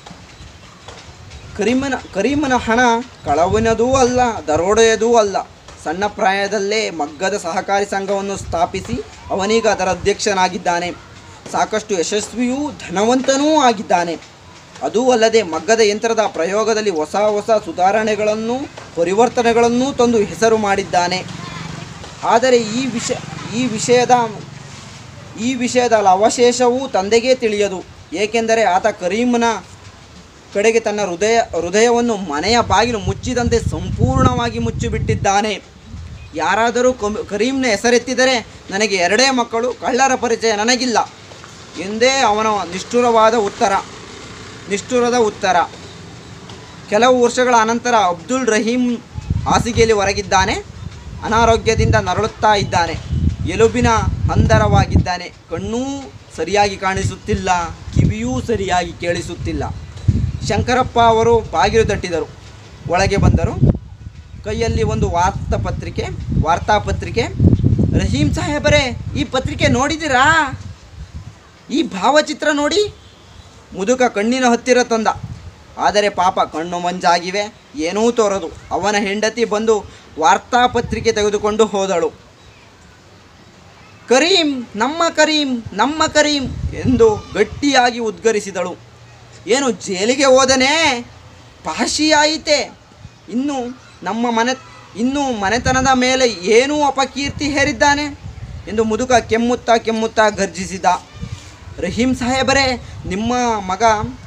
ಕರೀಮನ ಕರೀಮನ ಹಣ ಕಳವಿನದೂ ಅಲ್ಲ ದರೋಡೆಯದೂ ಅಲ್ಲ ಸಣ್ಣ ಪ್ರಾಯದಲ್ಲೇ ಮಗ್ಗದ ಸಹಕಾರಿ ಸಂಘವನ್ನು ಸ್ಥಾಪಿಸಿ ಅವನೀಗ ಅದರ ಅಧ್ಯಕ್ಷನಾಗಿದ್ದಾನೆ ಸಾಕಷ್ಟು ಯಶಸ್ವಿಯೂ ಧನವಂತನೂ ಆಗಿದ್ದಾನೆ ಅದೂ ಅಲ್ಲದೆ ಮಗ್ಗದ ಯಂತ್ರದ ಪ್ರಯೋಗದಲ್ಲಿ ಹೊಸ ಹೊಸ ಸುಧಾರಣೆಗಳನ್ನು ಪರಿವರ್ತನೆಗಳನ್ನೂ ತಂದು ಹೆಸರು ಮಾಡಿದ್ದಾನೆ ಆದರೆ ಈ ವಿಷ ಈ ವಿಷಯದ ಈ ವಿಷಯದ ಅವಶೇಷವೂ ತಂದೆಗೇ ತಿಳಿಯದು ಏಕೆಂದರೆ ಆತ ಕರೀಮನ ಕಡೆಗೆ ತನ್ನ ಹೃದಯ ಹೃದಯವನ್ನು ಮನೆಯ ಬಾಗಿಲು ಮುಚ್ಚಿದಂತೆ ಸಂಪೂರ್ಣವಾಗಿ ಮುಚ್ಚಿಬಿಟ್ಟಿದ್ದಾನೆ ಯಾರಾದರೂ ಕಮ್ ಕರೀಂನ ಹೆಸರೆತ್ತಿದರೆ ನನಗೆ ಎರಡೇ ಮಕ್ಕಳು ಕಳ್ಳರ ಪರಿಚಯ ನನಗಿಲ್ಲ ಎಂದೇ ಅವನ ನಿಷ್ಠುರವಾದ ಉತ್ತರ ನಿಷ್ಠುರದ ಉತ್ತರ ಕೆಲವು ವರ್ಷಗಳ ಅನಂತರ ಅಬ್ದುಲ್ ರಹೀಂ ಹಾಸಿಗೆಯಲ್ಲಿ ಹೊರಗಿದ್ದಾನೆ ಅನಾರೋಗ್ಯದಿಂದ ನರಳುತ್ತಾ ಇದ್ದಾನೆ ಎಲುಬಿನ ಹಂದರವಾಗಿದ್ದಾನೆ ಕಣ್ಣೂ ಸರಿಯಾಗಿ ಕಾಣಿಸುತ್ತಿಲ್ಲ ಕಿವಿಯೂ ಸರಿಯಾಗಿ ಕೇಳಿಸುತ್ತಿಲ್ಲ ಶಂಕರಪ್ಪ ಅವರು ಬಾಗಿಲು ತಟ್ಟಿದರು ಒಳಗೆ ಬಂದರು ಕೈಯಲ್ಲಿ ಒಂದು ವಾರ್ತಾಪತ್ರಿಕೆ ವಾರ್ತಾಪತ್ರಿಕೆ ರಹೀಂ ಸಾಹೇಬರೇ ಈ ಪತ್ರಿಕೆ ನೋಡಿದಿರಾ ಈ ಭಾವಚಿತ್ರ ನೋಡಿ ಮುದುಕ ಕಣ್ಣಿನ ಹತ್ತಿರ ತಂದ ಆದರೆ ಪಾಪ ಕಣ್ಣು ಮಂಜಾಗಿವೆ ಏನೂ ತೋರದು ಅವನ ಹೆಂಡತಿ ಬಂದು ವಾರ್ತಾಪತ್ರಿಕೆ ತೆಗೆದುಕೊಂಡು ಹೋದಳು ಕರೀಂ ನಮ್ಮ ಕರೀಂ ನಮ್ಮ ಕರೀಂ ಎಂದು ಗಟ್ಟಿಯಾಗಿ ಉದ್ಗರಿಸಿದಳು ಏನು ಜೈಲಿಗೆ ಹೋದನೇ ಪಾಶಿಯಾಯಿತೆ ಇನ್ನು ನಮ್ಮ ಮನೆ ಇನ್ನು ಮನೆತನದ ಮೇಲೆ ಏನೂ ಅಪಕೀರ್ತಿ ಹೇರಿದ್ದಾನೆ ಎಂದು ಮುದುಕ ಕೆಮ್ಮುತ್ತಾ ಕೆಮ್ಮುತ್ತಾ ಗರ್ಜಿಸಿದ ರಹೀಂ ಸಾಹೇಬರೇ ನಿಮ್ಮ ಮಗ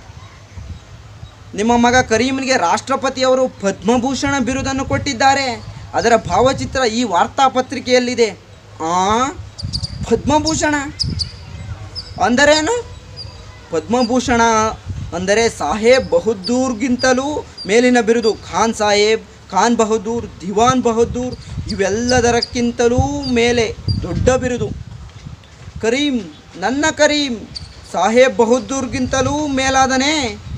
ನಿಮ್ಮ ಮಗ ಕರೀಮ್ನಿಗೆ ರಾಷ್ಟ್ರಪತಿಯವರು ಪದ್ಮಭೂಷಣ ಬಿರುದನ್ನು ಕೊಟ್ಟಿದ್ದಾರೆ ಅದರ ಭಾವಚಿತ್ರ ಈ ವಾರ್ತಾಪತ್ರಿಕೆಯಲ್ಲಿದೆ ಆ ಪದ್ಮಭೂಷಣ ಅಂದರೇನು ಪದ್ಮಭೂಷಣ ಅಂದರೆ ಸಾಹೇಬ್ ಬಹದ್ದೂರ್ಗಿಂತಲೂ ಮೇಲಿನ ಬಿರುದು ಖಾನ್ ಸಾಹೇಬ್ ಖಾನ್ ಬಹದ್ದೂರ್ ದಿವಾನ್ ಬಹದ್ದೂರ್ ಇವೆಲ್ಲದರಕ್ಕಿಂತಲೂ ಮೇಲೆ ದೊಡ್ಡ ಬಿರುದು ಕರೀಂ ನನ್ನ ಕರೀಂ ಸಾಹೇಬ್ ಬಹದ್ದೂರ್ಗಿಂತಲೂ ಮೇಲಾದನೇ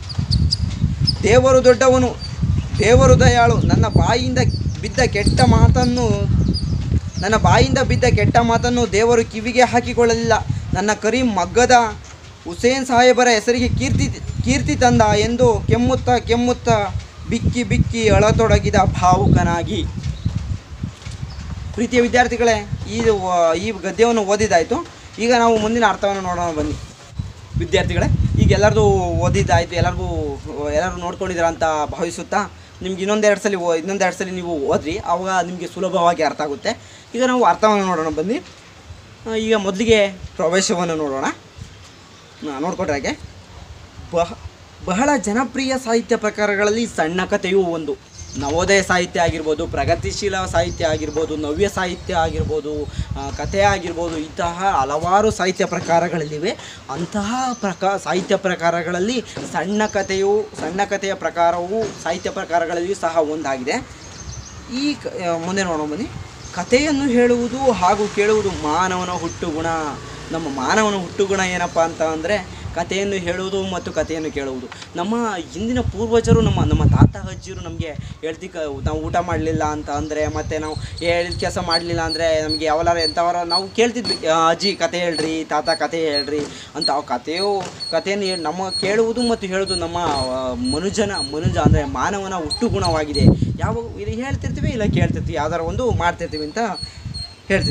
ದೇವರು ದೊಡ್ಡವನು ದೇವರು ದಯಾಳು ನನ್ನ ಬಾಯಿಯಿಂದ ಬಿದ್ದ ಕೆಟ್ಟ ಮಾತನ್ನು ನನ್ನ ಬಾಯಿಂದ ಬಿದ್ದ ಕೆಟ್ಟ ಮಾತನ್ನು ದೇವರು ಕಿವಿಗೆ ಹಾಕಿಕೊಳ್ಳಲಿಲ್ಲ ನನ್ನ ಕರೀಂ ಮಗ್ಗದ ಹುಸೇನ್ ಸಾಹೇಬರ ಹೆಸರಿಗೆ ಕೀರ್ತಿ ಕೀರ್ತಿ ತಂದ ಎಂದು ಕೆಮ್ಮುತ್ತಾ ಕೆಮ್ಮುತ್ತಾ ಬಿಕ್ಕಿ ಬಿಕ್ಕಿ ಅಳತೊಡಗಿದ ಭಾವುಕನಾಗಿ ಪ್ರೀತಿಯ ವಿದ್ಯಾರ್ಥಿಗಳೇ ಇದು ವ- ಈ ಗದ್ಯವನ್ನು ಓದಿದ್ದಾಯಿತು ಈಗ ನಾವು ಮುಂದಿನ ಅರ್ಥವನ್ನು ನೋಡೋಣ ಬನ್ನಿ ವಿದ್ಯಾರ್ಥಿಗಳೇ ಈಗ ಎಲ್ಲರದು ಓದಿದ್ದಾಯಿತು ಎಲ್ಲರಿಗೂ ಎಲ್ಲರೂ ನೋಡ್ಕೊಂಡಿದ್ದೀರಾ ಅಂತ ಭಾವಿಸುತ್ತಾ ನಿಮ್ಗೆ ಇನ್ನೊಂದೆರಡು ಸಲ ಓ ಇನ್ನೊಂದೆರಡು ಸಲ ನೀವು ಓದ್ರಿ ಆವಾಗ ನಿಮಗೆ ಸುಲಭವಾಗಿ ಅರ್ಥ ಆಗುತ್ತೆ ಈಗ ನಾವು ಅರ್ಥವನ್ನು ನೋಡೋಣ ಬನ್ನಿ ಆ, ಈಗ ಮೊದಲಿಗೆ ಪ್ರವೇಶವನ್ನು ನೋಡೋಣ ಆ, ನೋಡ್ಕೊಟ್ರೆ ಹಾಗೆ ಬಹ ಬಹಳ ಜನಪ್ರಿಯ ಸಾಹಿತ್ಯ ಪ್ರಕಾರಗಳಲ್ಲಿ ಸಣ್ಣ ಕಥೆಯೂ ಒಂದು ನವೋದಯ ಸಾಹಿತ್ಯ ಆಗಿರ್ಬೋದು ಪ್ರಗತಿಶೀಲ ಸಾಹಿತ್ಯ ಆಗಿರ್ಬೋದು ನವ್ಯ ಸಾಹಿತ್ಯ ಆಗಿರ್ಬೋದು ಆ, ಕಥೆ ಆಗಿರ್ಬೋದು ಇಂತಹ ಹಲವಾರು ಸಾಹಿತ್ಯ ಪ್ರಕಾರಗಳಲ್ಲಿವೆ ಅಂತಹ ಪ್ರಕಾ ಸಾಹಿತ್ಯ ಪ್ರಕಾರಗಳಲ್ಲಿ ಸಣ್ಣ ಕಥೆಯು ಸಣ್ಣ ಕಥೆಯ ಪ್ರಕಾರವು ಸಾಹಿತ್ಯ ಪ್ರಕಾರಗಳಲ್ಲಿಯೂ ಸಹ ಒಂದಾಗಿದೆ ಈ ಕ- ಆ, ಮುಂದೆ ನೋಡೋಣ ಬನ್ನಿ ಕಥೆಯನ್ನು ಹೇಳುವುದು ಹಾಗೂ ಕೇಳುವುದು ಮಾನವನ ಹುಟ್ಟುಗುಣ ನಮ್ಮ ಮಾನವನ ಹುಟ್ಟುಗುಣ ಏನಪ್ಪ ಅಂತ ಅಂದರೆ ಕಥೆಯನ್ನು ಹೇಳುವುದು ಮತ್ತು ಕಥೆಯನ್ನು ಕೇಳುವುದು ನಮ್ಮ ಹಿಂದಿನ ಪೂರ್ವಜರು ನಮ್ಮ ನಮ್ಮ ತಾತ ಅಜ್ಜಿರು ನಮಗೆ ಹೇಳ್ತಿ ಕ ನಾವು ಊಟ ಮಾಡಲಿಲ್ಲ ಅಂತ ಅಂದರೆ ಮತ್ತು ನಾವು ಹೇಳಿದ ಕೆಲಸ ಮಾಡಲಿಲ್ಲ ಅಂದರೆ ನಮಗೆ ಯಾವಲಾರ ಎಂಥವರ ನಾವು ಕೇಳ್ತಿದ್ವಿ ಆ, ಅಜ್ಜಿ ಕತೆ ಹೇಳ್ರಿ ತಾತ ಕತೆ ಹೇಳ್ರಿ ಅಂತ ಆ ಕಥೆಯು ಕಥೆಯನ್ನು ಹೇಳ್- ನಮ್ಮ ಕೇಳುವುದು ಮತ್ತು ಹೇಳುವುದು ನಮ್ಮ ಆ, ಮನುಜನ ಮನುಜ ಅಂದರೆ ಮಾನವನ ಹುಟ್ಟುಗುಣವಾಗಿದೆ ಯಾವ ಇದು ಹೇಳ್ತಿರ್ತೀವಿ ಇಲ್ಲ ಕೇಳ್ತಿರ್ತೀವಿ ಯಾವ್ದಾರ ಒಂದು ಮಾಡ್ತಿರ್ತೀವಿ ಅಂತ ಹೇಳ್ತಿದ್ದಾರೆ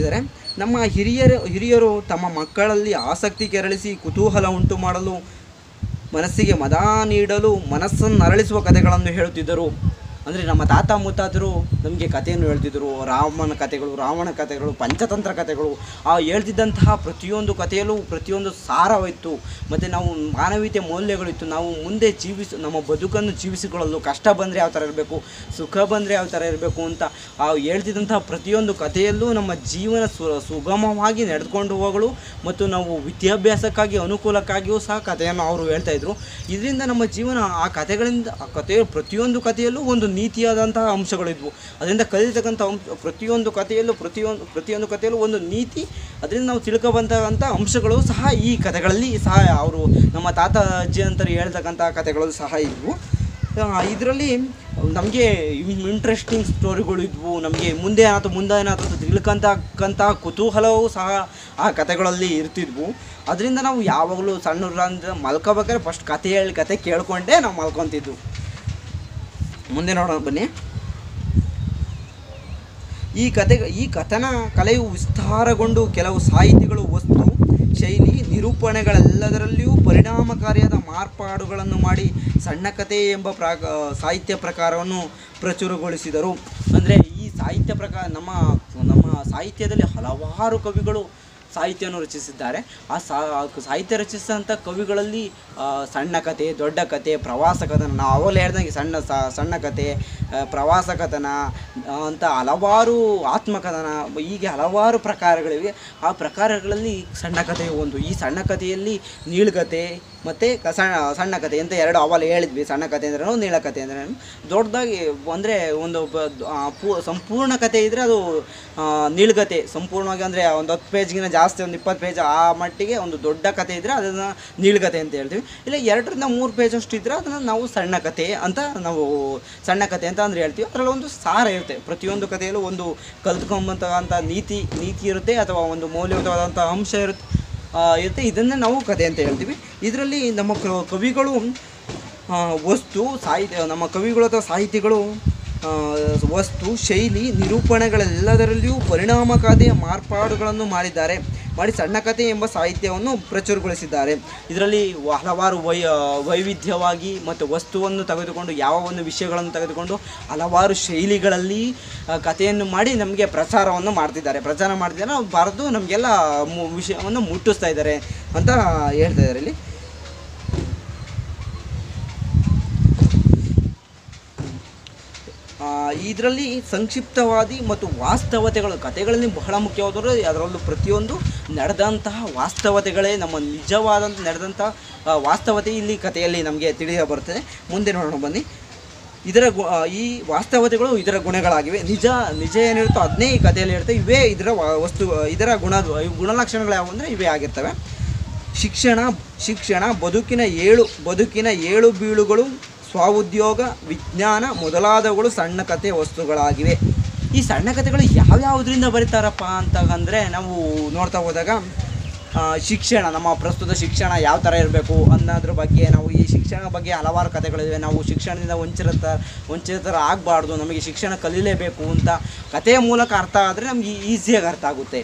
ನಮ್ಮ ಹಿರಿಯರು ಹಿರಿಯರು ತಮ್ಮ ಮಕ್ಕಳಲ್ಲಿ ಆಸಕ್ತಿ ಕೆರಳಿಸಿ ಕುತೂಹಲ ಉಂಟು ಮಾಡಲು ಮನಸ್ಸಿಗೆ ಮದ ನೀಡಲು ಮನಸ್ಸನ್ನು ಅರಳಿಸುವ ಕಥೆಗಳನ್ನು ಹೇಳುತ್ತಿದ್ದರು ಅಂದರೆ ನಮ್ಮ ತಾತ ಮುತ್ತಾತರು ನಮಗೆ ಕಥೆಯನ್ನು ಹೇಳ್ತಿದ್ದರು ರಾಮನ ಕಥೆಗಳು ರಾವಣ ಕಥೆಗಳು ಪಂಚತಂತ್ರ ಕಥೆಗಳು ಆ ಹೇಳ್ತಿದ್ದಂತಹ ಪ್ರತಿಯೊಂದು ಕಥೆಯಲ್ಲೂ ಪ್ರತಿಯೊಂದು ಸಾರವಿತ್ತು ಮತ್ತು ನಾವು ಮಾನವೀಯತೆ ಮೌಲ್ಯಗಳಿತ್ತು ನಾವು ಮುಂದೆ ಜೀವಿಸ ನಮ್ಮ ಬದುಕನ್ನು ಜೀವಿಸಿಕೊಳ್ಳಲು ಕಷ್ಟ ಬಂದರೆ ಯಾವ ಥರ ಇರಬೇಕು ಸುಖ ಬಂದರೆ ಯಾವ ಥರ ಇರಬೇಕು ಅಂತ ಆ ಹೇಳ್ತಿದ್ದಂತಹ ಪ್ರತಿಯೊಂದು ಕಥೆಯಲ್ಲೂ ನಮ್ಮ ಜೀವನ ಸು ಸುಗಮವಾಗಿ ನಡೆದುಕೊಂಡು ಹೋಗಲು ಮತ್ತು ನಾವು ವಿದ್ಯಾಭ್ಯಾಸಕ್ಕಾಗಿ ಅನುಕೂಲಕ್ಕಾಗಿಯೂ ಸಹ ಕಥೆಯನ್ನು ಅವರು ಹೇಳ್ತಾ ಇದ್ರು ಇದರಿಂದ ನಮ್ಮ ಜೀವನ ಆ ಕಥೆಗಳಿಂದ ಆ ಕಥೆಯ ಪ್ರತಿಯೊಂದು ಕಥೆಯಲ್ಲೂ ಒಂದು ನೀತಿಯಾದಂತಹ ಅಂಶಗಳಿದ್ವು ಅದರಿಂದ ಕಲಿತಕ್ಕಂಥ ಅಂಶ ಪ್ರತಿಯೊಂದು ಕಥೆಯಲ್ಲೂ ಪ್ರತಿಯೊಂದು ಪ್ರತಿಯೊಂದು ಕಥೆಯಲ್ಲೂ ಒಂದು ನೀತಿ ಅದರಿಂದ ನಾವು ತಿಳ್ಕೊಬಂತಕ್ಕಂಥ ಅಂಶಗಳು ಸಹ ಈ ಕಥೆಗಳಲ್ಲಿ ಸಹ ಅವರು ನಮ್ಮ ತಾತ ಅಜ್ಜಿ ಅಂತರು ಹೇಳ್ತಕ್ಕಂಥ ಕಥೆಗಳು ಸಹ ಇದ್ವು ಇದರಲ್ಲಿ ನಮಗೆ ಇಂಟ್ರೆಸ್ಟಿಂಗ್ ಸ್ಟೋರಿಗಳು ಇದ್ವು ನಮಗೆ ಮುಂದೆ ಏನಾಯ್ತು ಮುಂದೆ ಏನಾಯ್ತು ತಿಳ್ಕೊಂತಕ್ಕಂಥ ಕುತೂಹಲವೂ ಸಹ ಆ ಕಥೆಗಳಲ್ಲಿ ಇರ್ತಿದ್ವು ಅದರಿಂದ ನಾವು ಯಾವಾಗಲೂ ಸಣ್ಣವ್ರಂದ್ರೆ ಮಲ್ಕೋಬೇಕಾದ್ರೆ ಫಸ್ಟ್ ಕತೆ ಹೇಳಿ ಕತೆ ಕೇಳ್ಕೊಂಡೇ ನಾವು ಮಲ್ಕೊತಿದ್ವು ಮುಂದೆ ನೋಡೋಣ ಬನ್ನಿ ಈ ಕತೆ ಈ ಕಥನ ಕಲೆಯು ವಿಸ್ತಾರಗೊಂಡು ಕೆಲವು ಸಾಹಿತಿಗಳು ವಸ್ತು ಶೈಲಿ ನಿರೂಪಣೆಗಳೆಲ್ಲದರಲ್ಲಿಯೂ ಪರಿಣಾಮಕಾರಿಯಾದ ಮಾರ್ಪಾಡುಗಳನ್ನು ಮಾಡಿ ಸಣ್ಣ ಕಥೆ ಎಂಬ ಪ್ರಾ ಸಾಹಿತ್ಯ ಪ್ರಕಾರವನ್ನು ಪ್ರಚುರಗೊಳಿಸಿದರು ಅಂದರೆ ಈ ಸಾಹಿತ್ಯ ಪ್ರಕಾರ ನಮ್ಮ ನಮ್ಮ ಸಾಹಿತ್ಯದಲ್ಲಿ ಹಲವಾರು ಕವಿಗಳು ಸಾಹಿತ್ಯವನ್ನು ರಚಿಸಿದ್ದಾರೆ ಆ ಸಾ ಸಾಹಿತ್ಯ ರಚಿಸಿದಂಥ ಕವಿಗಳಲ್ಲಿ ಆ, ಸಣ್ಣ ಕತೆ ದೊಡ್ಡ ಕತೆ ಪ್ರವಾಸ ಕಥನ ನಾವು ಅವಾಗಲೇ ಹೇಳ್ದಂಗೆ ಸಣ್ಣ ಸ- ಸಣ್ಣ ಕತೆ ಆ, ಪ್ರವಾಸ ಕಥನ ಆ, ಅಂತ ಹಲವಾರು ಆತ್ಮಕಥನ ಹೀಗೆ ಹಲವಾರು ಪ್ರಕಾರಗಳಿವೆ ಆ ಪ್ರಕಾರಗಳಲ್ಲಿ ಸಣ್ಣ ಕಥೆ ಒಂದು ಈ ಸಣ್ಣ ಕಥೆಯಲ್ಲಿ ನೀಳ್ಗತೆ ಮತ್ತು ಕ ಸಣ್ಣ ಸಣ್ಣ ಕಥೆ ಅಂತ ಎರಡು ಅವಾಗಲೇ ಹೇಳಿದ್ವಿ ಸಣ್ಣ ಕಥೆ ಅಂದ್ರೇನು ನೀಳ ಕಥೆ ಅಂದ್ರೇನು ದೊಡ್ಡದಾಗಿ ಅಂದರೆ ಒಂದು ಬ ಆ, ಪೂ ಸಂಪೂರ್ಣ ಕಥೆ ಇದ್ದರೆ ಅದು ಆ, ನೀಳ್ಗತೆ ಸಂಪೂರ್ಣವಾಗಿ ಅಂದರೆ ಒಂದು ಹತ್ತು ಪೇಜ್ಗಿನ ಜಾಸ್ತಿ ಒಂದು ಇಪ್ಪತ್ತು ಪೇಜ್ ಆ ಮಟ್ಟಿಗೆ ಒಂದು ದೊಡ್ಡ ಕಥೆ ಇದ್ದರೆ ಅದನ್ನು ನೀಳ್ಗತೆ ಅಂತ ಹೇಳ್ತೀವಿ ಇಲ್ಲ ಎರಡರಿಂದ ಮೂರು ಪೇಜ್ ಅಷ್ಟು ಇದ್ದರೆ ಅದನ್ನು ನಾವು ಸಣ್ಣ ಕಥೆ ಅಂತ ನಾವು ಸಣ್ಣ ಕಥೆ ಅಂತ ಅಂದ್ರೆ ಹೇಳ್ತೀವಿ ಅದರಲ್ಲಿ ಒಂದು ಸಾರ ಇರುತ್ತೆ ಪ್ರತಿಯೊಂದು ಕಥೆಯಲ್ಲೂ ಒಂದು ಕಲ್ತ್ಕೊಂಬಂತಕ್ಕಂಥ ನೀತಿ ನೀತಿ ಇರುತ್ತೆ ಅಥವಾ ಒಂದು ಮೌಲ್ಯಯುತವಾದಂಥ ಅಂಶ ಇರುತ್ತೆ ಆ, ಇರುತ್ತೆ ಇದನ್ನೇ ನಾವು ಕಥೆ ಅಂತ ಹೇಳ್ತೀವಿ ಇದರಲ್ಲಿ ನಮ್ಮ ಕ- ಕವಿಗಳು ಆ, ವಸ್ತು ಸಾಹಿತ್ಯ ನಮ್ಮ ಕವಿಗಳು ಅಥವಾ ಸಾಹಿತಿಗಳು ಆ, ವಸ್ತು ಶೈಲಿ ನಿರೂಪಣೆಗಳೆಲ್ಲದರಲ್ಲಿಯೂ ಪರಿಣಾಮಕಾರಿಯ ಮಾರ್ಪಾಡುಗಳನ್ನು ಮಾಡಿದ್ದಾರೆ ಮಾಡಿ ಸಣ್ಣ ಕಥೆ ಎಂಬ ಸಾಹಿತ್ಯವನ್ನು ಪ್ರಚುರಗೊಳಿಸಿದ್ದಾರೆ ಇದರಲ್ಲಿ ವ- ಹಲವಾರು ವೈ ಆ, ವೈವಿಧ್ಯವಾಗಿ ಮತ್ತು ವಸ್ತುವನ್ನು ತೆಗೆದುಕೊಂಡು ಯಾವ ಒಂದು ವಿಷಯಗಳನ್ನು ತೆಗೆದುಕೊಂಡು ಹಲವಾರು ಶೈಲಿಗಳಲ್ಲಿ ಆ, ಕಥೆಯನ್ನು ಮಾಡಿ ನಮಗೆ ಪ್ರಚಾರವನ್ನು ಮಾಡ್ತಿದ್ದಾರೆ ಪ್ರಚಾರ ಮಾಡ್ತಿದ್ದಾರೆ ನಾವು ಬರೆದು ನಮಗೆಲ್ಲ ಮು- ವಿಷಯವನ್ನು ಮುಟ್ಟಿಸ್ತಾ ಇದ್ದಾರೆ ಅಂತ ಹೇಳ್ತಾ ಇದ್ದಾರೆ ಇಲ್ಲಿ ಇದರಲ್ಲಿ ಸಂಕ್ಷಿಪ್ತವಾದಿ ಮತ್ತು ವಾಸ್ತವತೆಗಳು ಕಥೆಗಳಲ್ಲಿ ಬಹಳ ಮುಖ್ಯವಾದರೂ ಅದರಲ್ಲೂ ಪ್ರತಿಯೊಂದು ನಡೆದಂತಹ ವಾಸ್ತವತೆಗಳೇ ನಮ್ಮ ನಿಜವಾದಂಥ ನಡೆದಂಥ ಆ, ವಾಸ್ತವತೆ ಇಲ್ಲಿ ಕಥೆಯಲ್ಲಿ ನಮಗೆ ತಿಳಿಯ ಬರ್ತದೆ ಮುಂದೆ ನೋಡೋಣ ಬನ್ನಿ ಇದರ ಗು ಆ, ಈ ವಾಸ್ತವತೆಗಳು ಇದರ ಗುಣಗಳಾಗಿವೆ ನಿಜ ನಿಜ ಏನಿರುತ್ತೋ ಅದನ್ನೇ ಈ ಕಥೆಯಲ್ಲಿ ಇರುತ್ತೆ ಇವೇ ಇದರ ವ- ವಸ್ತು ಇದರ ಗುಣ ಗುಣಲಕ್ಷಣಗಳು ಯಾವುವು ಅಂದರೆ ಇವೇ ಆಗಿರ್ತವೆ ಶಿಕ್ಷಣ ಶಿಕ್ಷಣ ಬದುಕಿನ ಏಳು ಬದುಕಿನ ಏಳು ಬೀಳುಗಳು ಸ್ವಉದ್ಯೋಗ ವಿಜ್ಞಾನ ಮೊದಲಾದವುಗಳು ಸಣ್ಣ ಕಥೆ ವಸ್ತುಗಳಾಗಿವೆ ಈ ಸಣ್ಣ ಕಥೆಗಳು ಯಾವ್ಯಾವುದರಿಂದ ಬರೀತಾರಪ್ಪ ಅಂತಂದರೆ ನಾವು ನೋಡ್ತಾ ಹೋದಾಗ ಆ, ಶಿಕ್ಷಣ ನಮ್ಮ ಪ್ರಸ್ತುತ ಶಿಕ್ಷಣ ಯಾವ ಥರ ಇರಬೇಕು ಅನ್ನೋದ್ರ ಬಗ್ಗೆ ನಾವು ಈ ಶಿಕ್ಷಣ ಬಗ್ಗೆ ಹಲವಾರು ಕಥೆಗಳಿವೆ ನಾವು ಶಿಕ್ಷಣದಿಂದ ವಂಚಿತ ವಂಚಿತರ ಆಗಬಾರ್ದು ನಮಗೆ ಶಿಕ್ಷಣ ಕಲೀಲೇಬೇಕು ಅಂತ ಕಥೆಯ ಮೂಲಕ ಅರ್ಥ ಆದರೆ ನಮಗೆ ಈಸಿಯಾಗಿ ಅರ್ಥ ಆಗುತ್ತೆ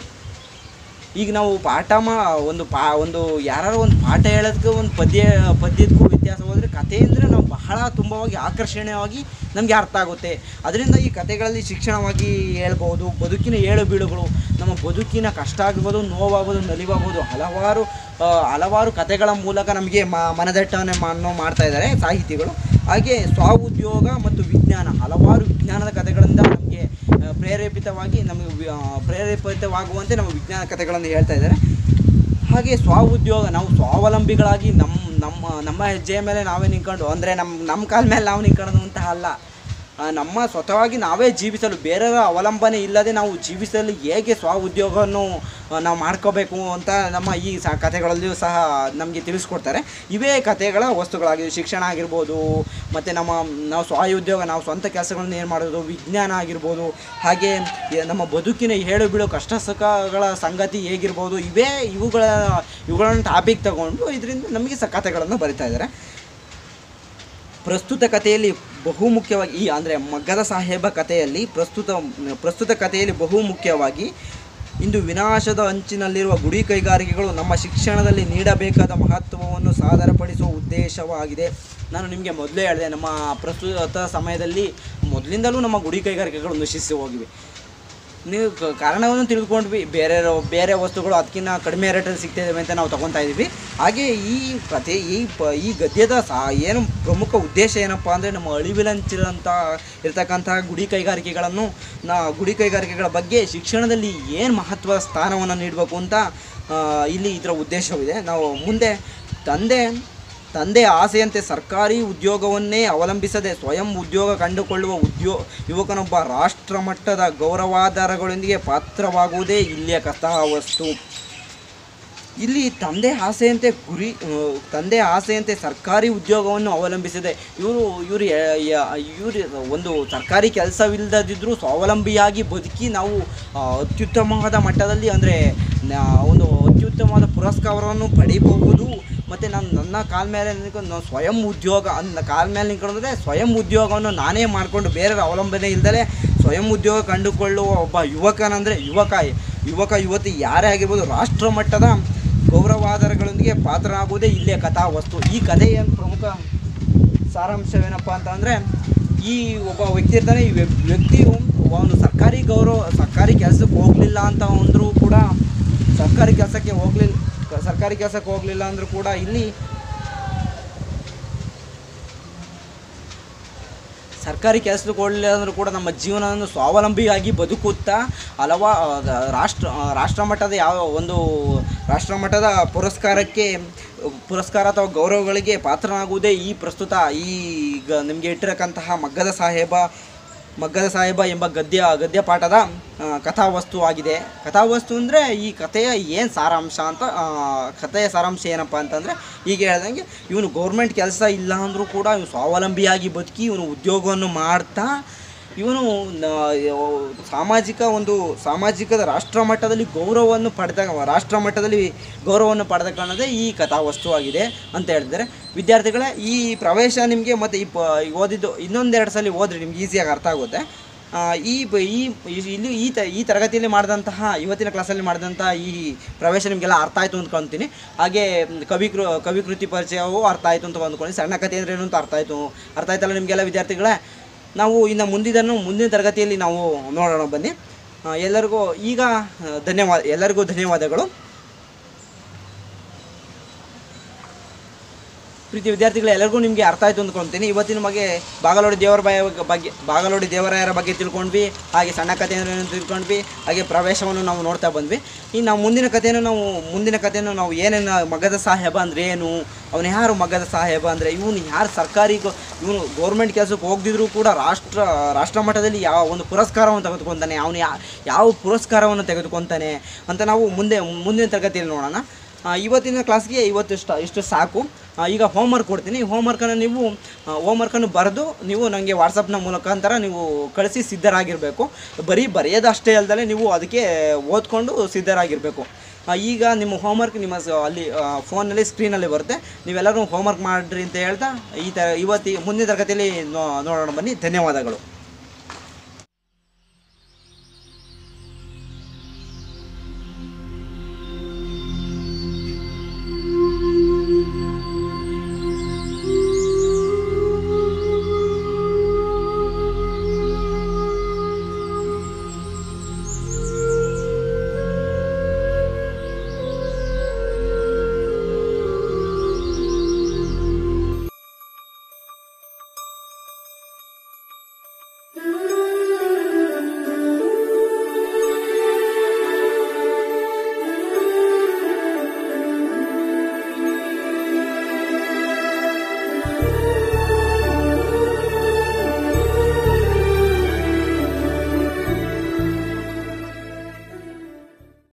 ಈಗ ನಾವು ಪಾಠ ಮಾ ಒಂದು ಪಾ ಒಂದು ಯಾರು ಒಂದು ಪಾಠ ಹೇಳೋದಕ್ಕೆ ಒಂದು ಪದ್ಯ ಪದ್ಯಕ್ಕೂ ವ್ಯತ್ಯಾಸ ಹೋದರೆ ಕಥೆ ಅಂದರೆ ನಾವು ಬಹಳ ತುಂಬವಾಗಿ ಆಕರ್ಷಣೀಯವಾಗಿ ನಮಗೆ ಅರ್ಥ ಆಗುತ್ತೆ ಅದರಿಂದ ಈ ಕಥೆಗಳಲ್ಲಿ ಶಿಕ್ಷಣವಾಗಿ ಹೇಳ್ಬೋದು ಬದುಕಿನ ಏಳು ಬೀಳುಗಳು ನಮ್ಮ ಬದುಕಿನ ಕಷ್ಟ ಆಗ್ಬೋದು ನೋವಾಗ್ಬೋದು ನಲಿವಾಗ್ಬೋದು ಹಲವಾರು ಆ, ಹಲವಾರು ಕಥೆಗಳ ಮೂಲಕ ನಮಗೆ ಮ ಮನದಟ್ಟನೆ ಮಾಡೋ ಮಾಡ್ತಾ ಇದ್ದಾರೆ ಸಾಹಿತಿಗಳು ಹಾಗೆ ಸ್ವಉದ್ಯೋಗ ಮತ್ತು ವಿಜ್ಞಾನ ಹಲವಾರು ವಿಜ್ಞಾನದ ಕಥೆಗಳಿಂದ ನಮಗೆ ಆ, ಪ್ರೇರೇಪಿತವಾಗಿ ನಮಗೆ ವಿ- ಆ, ಪ್ರೇರೇಪಿತವಾಗುವಂತೆ ನಮ್ಮ ವಿಜ್ಞಾನ ಕಥೆಗಳನ್ನು ಹೇಳ್ತಾ ಇದ್ದಾರೆ ಹಾಗೆ ಸ್ವಉದ್ಯೋಗ ನಾವು ಸ್ವಾವಲಂಬಿಗಳಾಗಿ ನಮ್ಮ ನಮ್ಮ ನಮ್ಮ ಹೆಜ್ಜೆಯ ಮೇಲೆ ನಾವೇ ನಿಂತ್ಕೊಂಡು ಅಂದರೆ ನಮ್ಮ ನಮ್ಮ ಕಾಲ ಮೇಲೆ ನಾವು ನಿಂತ್ಕೊಳ್ಳೋದು ಅಂತ ಅಲ್ಲ ಆ, ನಮ್ಮ ಸ್ವತಃವಾಗಿ ನಾವೇ ಜೀವಿಸಲು ಬೇರೆಯವರ ಅವಲಂಬನೆ ಇಲ್ಲದೆ ನಾವು ಜೀವಿಸಲು ಹೇಗೆ ಸ್ವ ಉದ್ಯೋಗವನ್ನು ಆ, ನಾವು ಮಾಡ್ಕೋಬೇಕು ಅಂತ ನಮ್ಮ ಈ ಸ ಕಥೆಗಳಲ್ಲಿಯೂ ಸಹ ನಮಗೆ ತಿಳಿಸ್ಕೊಡ್ತಾರೆ ಇವೇ ಕಥೆಗಳ ವಸ್ತುಗಳಾಗಿವೆ ಶಿಕ್ಷಣ ಆಗಿರ್ಬೋದು ಮತ್ತು ನಮ್ಮ ನಾವು ಸ್ವ ಉದ್ಯೋಗ ನಾವು ಸ್ವಂತ ಕೆಲಸಗಳನ್ನ ಏನು ಮಾಡೋದು ವಿಜ್ಞಾನ ಆಗಿರ್ಬೋದು ಹಾಗೆ ಎ- ನಮ್ಮ ಬದುಕಿನ ಏಳು ಬೀಳೋ ಕಷ್ಟ ಸುಖಗಳ ಸಂಗತಿ ಹೇಗಿರ್ಬೋದು ಇವೇ ಇವುಗಳ ಇವುಗಳನ್ನು ಟಾಪಿಕ್ ತಗೊಂಡು ಇದರಿಂದ ನಮಗೆ ಸ ಕಥೆಗಳನ್ನು ಬರಿತಾ ಇದ್ದಾರೆ ಪ್ರಸ್ತುತ ಕಥೆಯಲ್ಲಿ ಬಹುಮುಖ್ಯವಾಗಿ ಈ ಅಂದರೆ ಮಗ್ಗದ ಸಾಹೇಬ ಕಥೆಯಲ್ಲಿ ಪ್ರಸ್ತುತ ಪ್ರಸ್ತುತ ಕಥೆಯಲ್ಲಿ ಬಹುಮುಖ್ಯವಾಗಿ ಇಂದು ವಿನಾಶದ ಅಂಚಿನಲ್ಲಿರುವ ಗುಡಿ ಕೈಗಾರಿಕೆಗಳು ನಮ್ಮ ಶಿಕ್ಷಣದಲ್ಲಿ ನೀಡಬೇಕಾದ ಮಹತ್ವವನ್ನು ಸಾದರಪಡಿಸುವ ಉದ್ದೇಶವಾಗಿದೆ ನಾನು ನಿಮಗೆ ಮೊದಲೇ ಹೇಳಿದೆ ನಮ್ಮ ಪ್ರಸ್ತುತ ಸಮಯದಲ್ಲಿ ಮೊದಲಿಂದಲೂ ನಮ್ಮ ಗುಡಿ ಕೈಗಾರಿಕೆಗಳು ನಶಿಸಿ ಹೋಗಿವೆ ನೀವು ಕ- ಕಾರಣವನ್ನು ತಿಳಿದುಕೊಂಡ್ವಿ ಬೇರೆ ರೋ- ಬೇರೆ ವಸ್ತುಗಳು ಅದಕ್ಕಿಂತ ಕಡಿಮೆ ರೇಟಲ್ಲಿ ಸಿಗ್ತಿದ್ದಾವೆ ಅಂತ ನಾವು ತಗೊತಾ ಇದ್ದೀವಿ ಹಾಗೆ ಈ ಪ್ರತಿ ಈ ಪ ಈ ಗದ್ಯದ ಸಾ ಏನು ಪ್ರಮುಖ ಉದ್ದೇಶ ಏನಪ್ಪ ಅಂದರೆ ನಮ್ಮ ಅಳಿವಿಲಂಚಿರಂಥ ಇರ್ತಕ್ಕಂತಹ ಗುಡಿ ಕೈಗಾರಿಕೆಗಳನ್ನು ನಾ ಗುಡಿ ಕೈಗಾರಿಕೆಗಳ ಬಗ್ಗೆ ಶಿಕ್ಷಣದಲ್ಲಿ ಏನು ಮಹತ್ವ ಸ್ಥಾನವನ್ನು ನೀಡಬೇಕು ಅಂತ ಆ, ಇಲ್ಲಿ ಇದರ ಉದ್ದೇಶವಿದೆ ನಾವು ಮುಂದೆ ತಂದೆ ತಂದೆ ಆಸೆಯಂತೆ ಸರ್ಕಾರಿ ಉದ್ಯೋಗವನ್ನೇ ಅವಲಂಬಿಸದೆ ಸ್ವಯಂ ಉದ್ಯೋಗ ಕಂಡುಕೊಳ್ಳುವ ಉದ್ಯೋ ಯುವಕನೊಬ್ಬ ರಾಷ್ಟ್ರ ಮಟ್ಟದ ಗೌರವಾಧಾರಗಳೊಂದಿಗೆ ಪಾತ್ರವಾಗುವುದೇ ಇಲ್ಲಿಯ ಕಥಾವಸ್ತು ಇಲ್ಲಿ ತಂದೆ ಆಸೆಯಂತೆ ಗುರಿ ಆ, ತಂದೆ ಆಸೆಯಂತೆ ಸರ್ಕಾರಿ ಉದ್ಯೋಗವನ್ನು ಅವಲಂಬಿಸಿದೆ ಇವರು ಇವರು ಇವರು ಒಂದು ಸರ್ಕಾರಿ ಕೆಲಸವಿಲ್ಲದಿದ್ದರೂ ಸ್ವಾವಲಂಬಿಯಾಗಿ ಬದುಕಿ ನಾವು ಆ, ಅತ್ಯುತ್ತಮವಾದ ಮಟ್ಟದಲ್ಲಿ ಅಂದರೆ ಒಂದು ಅತ್ಯುತ್ತಮವಾದ ಪುರಸ್ಕಾರವನ್ನು ಪಡೀಬಹುದು ಮತ್ತು ನಾನು ನನ್ನ ಕಾಲ ಮೇಲೆ ನಿಂತ್ಕೊಂಡು ನಾನು ಸ್ವಯಂ ಉದ್ಯೋಗ ನನ್ನ ಕಾಲ ಮೇಲೆ ನಿಂತ್ಕೊಂಡ್ರೆ ಸ್ವಯಂ ಉದ್ಯೋಗವನ್ನು ನಾನೇ ಮಾಡಿಕೊಂಡು ಬೇರೆಯವ್ರ ಅವಲಂಬನೆ ಇಲ್ಲದೆ ಸ್ವಯಂ ಉದ್ಯೋಗ ಕಂಡುಕೊಳ್ಳುವ ಒಬ್ಬ ಯುವಕನಂದರೆ ಯುವಕ ಯುವಕ ಯುವತಿ ಯಾರೇ ಆಗಿರ್ಬೋದು ರಾಷ್ಟ್ರ ಮಟ್ಟದ ಗೌರವಾಧಾರಗಳೊಂದಿಗೆ ಪಾತ್ರನಾಗುವುದೇ ಇಲ್ಲಿಯ ಕಥಾವಸ್ತು ಈ ಕಥೆಯ ಪ್ರಮುಖ ಸಾರಾಂಶವೇನಪ್ಪ ಅಂತ ಅಂದರೆ ಈ ಒಬ್ಬ ವ್ಯಕ್ತಿ ಇರ್ತಾನೆ ಈ ವ್ಯ- ವ್ಯಕ್ತಿಯು ಒಂದು ಸರ್ಕಾರಿ ಗೌರವ ಸರ್ಕಾರಿ ಕೆಲಸಕ್ಕೆ ಹೋಗಲಿಲ್ಲ ಅಂತ ಅಂದರೂ ಕೂಡ ಸರ್ಕಾರಿ ಕೆಲಸಕ್ಕೆ ಹೋಗಲಿಲ್ಲ ಸರ್ಕಾರಿ ಕೆಲಸಕ್ಕೆ ಹೋಗಲಿಲ್ಲ ಅಂದರೂ ಕೂಡ ಇಲ್ಲಿ ಸರ್ಕಾರಿ ಕೆಲಸಕ್ಕೆ ಹೋಗಲಿಲ್ಲ ಅಂದರೂ ಕೂಡ ನಮ್ಮ ಜೀವನವನ್ನು ಸ್ವಾವಲಂಬಿಯಾಗಿ ಬದುಕುತ್ತಾ ಹಲವಾ ರಾಷ್ಟ್ರ ರಾಷ್ಟ್ರ ಮಟ್ಟದ ಯಾವ ಒಂದು ರಾಷ್ಟ್ರ ಮಟ್ಟದ ಪುರಸ್ಕಾರಕ್ಕೆ ಪುರಸ್ಕಾರ ಅಥವಾ ಗೌರವಗಳಿಗೆ ಪಾತ್ರನಾಗುವುದೇ ಈ ಪ್ರಸ್ತುತ ಈಗ ನಿಮಗೆ ಇಟ್ಟಿರಕ್ಕಂತಹ ಮಗ್ಗದ ಸಾಹೇಬ ಮಗ್ಗದ ಸಾಹೇಬ ಎಂಬ ಗದ್ಯ ಗದ್ಯ ಪಾಠದ ಆ, ಕಥಾವಸ್ತು ಆಗಿದೆ ಕಥಾವಸ್ತು ಅಂದರೆ ಈ ಕಥೆಯ ಏನು ಸಾರಾಂಶ ಅಂತ ಆ, ಕಥೆಯ ಸಾರಾಂಶ ಏನಪ್ಪ ಅಂತಂದರೆ ಈಗ ಹೇಳ್ದಂಗೆ ಇವನು ಗೌರ್ಮೆಂಟ್ ಕೆಲಸ ಇಲ್ಲ ಅಂದರೂ ಕೂಡ ಇವನು ಸ್ವಾವಲಂಬಿಯಾಗಿ ಬದುಕಿ ಇವನು ಉದ್ಯೋಗವನ್ನು ಮಾಡ್ತಾ ಇವನು ನ- ಸಾಮಾಜಿಕ ಒಂದು ಸಾಮಾಜಿಕದ ರಾಷ್ಟ್ರ ಮಟ್ಟದಲ್ಲಿ ಗೌರವವನ್ನು ಪಡೆದ ರಾಷ್ಟ್ರ ಮಟ್ಟದಲ್ಲಿ ಗೌರವವನ್ನು ಪಡೆದ ಕಾರಣದೇ ಈ ಕಥಾವಸ್ತು ಆಗಿದೆ ಅಂತ ಹೇಳಿದ್ದಾರೆ ವಿದ್ಯಾರ್ಥಿಗಳೇ ಈ ಪ್ರವೇಶ ನಿಮಗೆ ಮತ್ತು ಈ ಪ ಈ ಓದಿದ್ದು ಇನ್ನೊಂದೆರಡು ಸಲ ಓದ್ರಿ ನಿಮ್ಗೆ ಈಸಿಯಾಗಿ ಅರ್ಥ ಆಗುತ್ತೆ ಆ, ಈ ಬ- ಈ ಈ- ಇಲ್ಲಿ ಈ ತ ಈ ತರಗತಿಯಲ್ಲಿ ಮಾಡಿದಂತಹ ಇವತ್ತಿನ ಕ್ಲಾಸಲ್ಲಿ ಮಾಡಿದಂತಹ ಈ ಪ್ರವೇಶ ನಿಮಗೆಲ್ಲ ಅರ್ಥ ಆಯಿತು ಅಂದ್ಕೊಳ್ತೀನಿ ಹಾಗೆ ಮ್, ಕವಿ ಕೃ ಕವಿ ಕೃತಿ ಪರಿಚಯವೂ ಅರ್ಥ ಆಯಿತು ಅಂತ ಅಂದ್ಕೊಂಡು ಸಣ್ಣ ಕಥೆ ಅಂದ್ರೆ ಏನು ಅಂತ ಅರ್ಥ ಆಯಿತು ಅರ್ಥ ಆಯ್ತಲ್ಲ ನಿಮಗೆಲ್ಲ ವಿದ್ಯಾರ್ಥಿಗಳೇ ನಾವು ಇನ್ನು ಮುಂದಿದನ್ನು ಮುಂದಿನ ತರಗತಿಯಲ್ಲಿ ನಾವು ನೋಡೋಣ ಬನ್ನಿ ಆ, ಎಲ್ಲರಿಗೂ ಈಗ ಆ, ಧನ್ಯವಾದ ಎಲ್ಲರಿಗೂ ಧನ್ಯವಾದಗಳು ಪ್ರೀತಿ ವಿದ್ಯಾರ್ಥಿಗಳು ಎಲ್ಲರಿಗೂ ನಿಮಗೆ ಅರ್ಥ ಆಯಿತು ಅಂದ್ಕೊಳ್ತೀನಿ ಇವತ್ತಿನ ಬಗ್ಗೆ ಬಾಗಲೋಡಿ ದೇವರ ಬಾಯ ಬಗ್ಗೆ ಬಾಗಲೋಡಿ ದೇವರಾಯರ ಬಗ್ಗೆ ತಿಳ್ಕೊಂಡ್ವಿ ಹಾಗೆ ಸಣ್ಣ ಕಥೆಯನ್ನು ತಿಳ್ಕೊಂಡ್ವಿ ಹಾಗೆ ಪ್ರವೇಶವನ್ನು ನಾವು ನೋಡ್ತಾ ಬಂದ್ವಿ ಇನ್ನು ನಾವು ಮುಂದಿನ ಕಥೆಯನ್ನು ನಾವು ಮುಂದಿನ ಕಥೆಯನ್ನು ನಾವು ಏನೇನು ಮಗದ ಸಾಹೇಬ ಅಂದರೆ ಏನು ಅವನು ಯಾರು ಮಗದ ಸಾಹೇಬ ಅಂದರೆ ಇವನು ಯಾರು ಸರ್ಕಾರಿ ಗೊ- ಇವನು ಗೌರ್ಮೆಂಟ್ ಕೆಲಸಕ್ಕೆ ಹೋಗದಿದ್ರೂ ಕೂಡ ರಾಷ್ಟ್ರ ರಾಷ್ಟ್ರ ಮಟ್ಟದಲ್ಲಿ ಯಾವ ಒಂದು ಪುರಸ್ಕಾರವನ್ನು ತೆಗೆದುಕೊತಾನೆ ಅವನು ಯಾ ಯಾವ ಪುರಸ್ಕಾರವನ್ನು ತೆಗೆದುಕೊತಾನೆ ಅಂತ ನಾವು ಮುಂದೆ ಮುಂದಿನ ತರಗತಿಯಲ್ಲಿ ನೋಡೋಣ ಆ, ಇವತ್ತಿನ ಕ್ಲಾಸ್ಗೆ ಇವತ್ತು ಇಷ್ಟ ಇಷ್ಟು ಸಾಕು ಆ, ಈಗ ಹೋಮ್ವರ್ಕ್ ಕೊಡ್ತೀನಿ ಹೋಮ್ವರ್ಕನ್ನು ನೀವು ಹೋಮ್ವರ್ಕನ್ನು ಬರೆದು ನೀವು ನನಗೆ ವಾಟ್ಸಪ್ನ ಮುಖಾಂತರ ನೀವು ಕಳಿಸಿ ಸಿದ್ಧರಾಗಿರಬೇಕು ಬರೀ ಬರೆಯೋದಷ್ಟೇ ಅಲ್ಲದೆ ನೀವು ಅದಕ್ಕೆ ಓದ್ಕೊಂಡು ಸಿದ್ಧರಾಗಿರಬೇಕು ಆ, ಈಗ ನಿಮ್ಮ ಹೋಮ್ವರ್ಕ್ ನಿಮ್ಮ ಸ- ಅಲ್ಲಿ ಫೋನಲ್ಲಿ ಸ್ಕ್ರೀನಲ್ಲಿ ಬರುತ್ತೆ ನೀವೆಲ್ಲರೂ ಹೋಮ್ವರ್ಕ್ ಮಾಡಿರಿ ಅಂತ ಹೇಳ್ತಾ ಈ ಥರ ಇವತ್ತಿ ಮುಂದಿನ ತರಗತಿಯಲ್ಲಿ ನೋ ನೋಡೋಣ ಬನ್ನಿ ಧನ್ಯವಾದಗಳು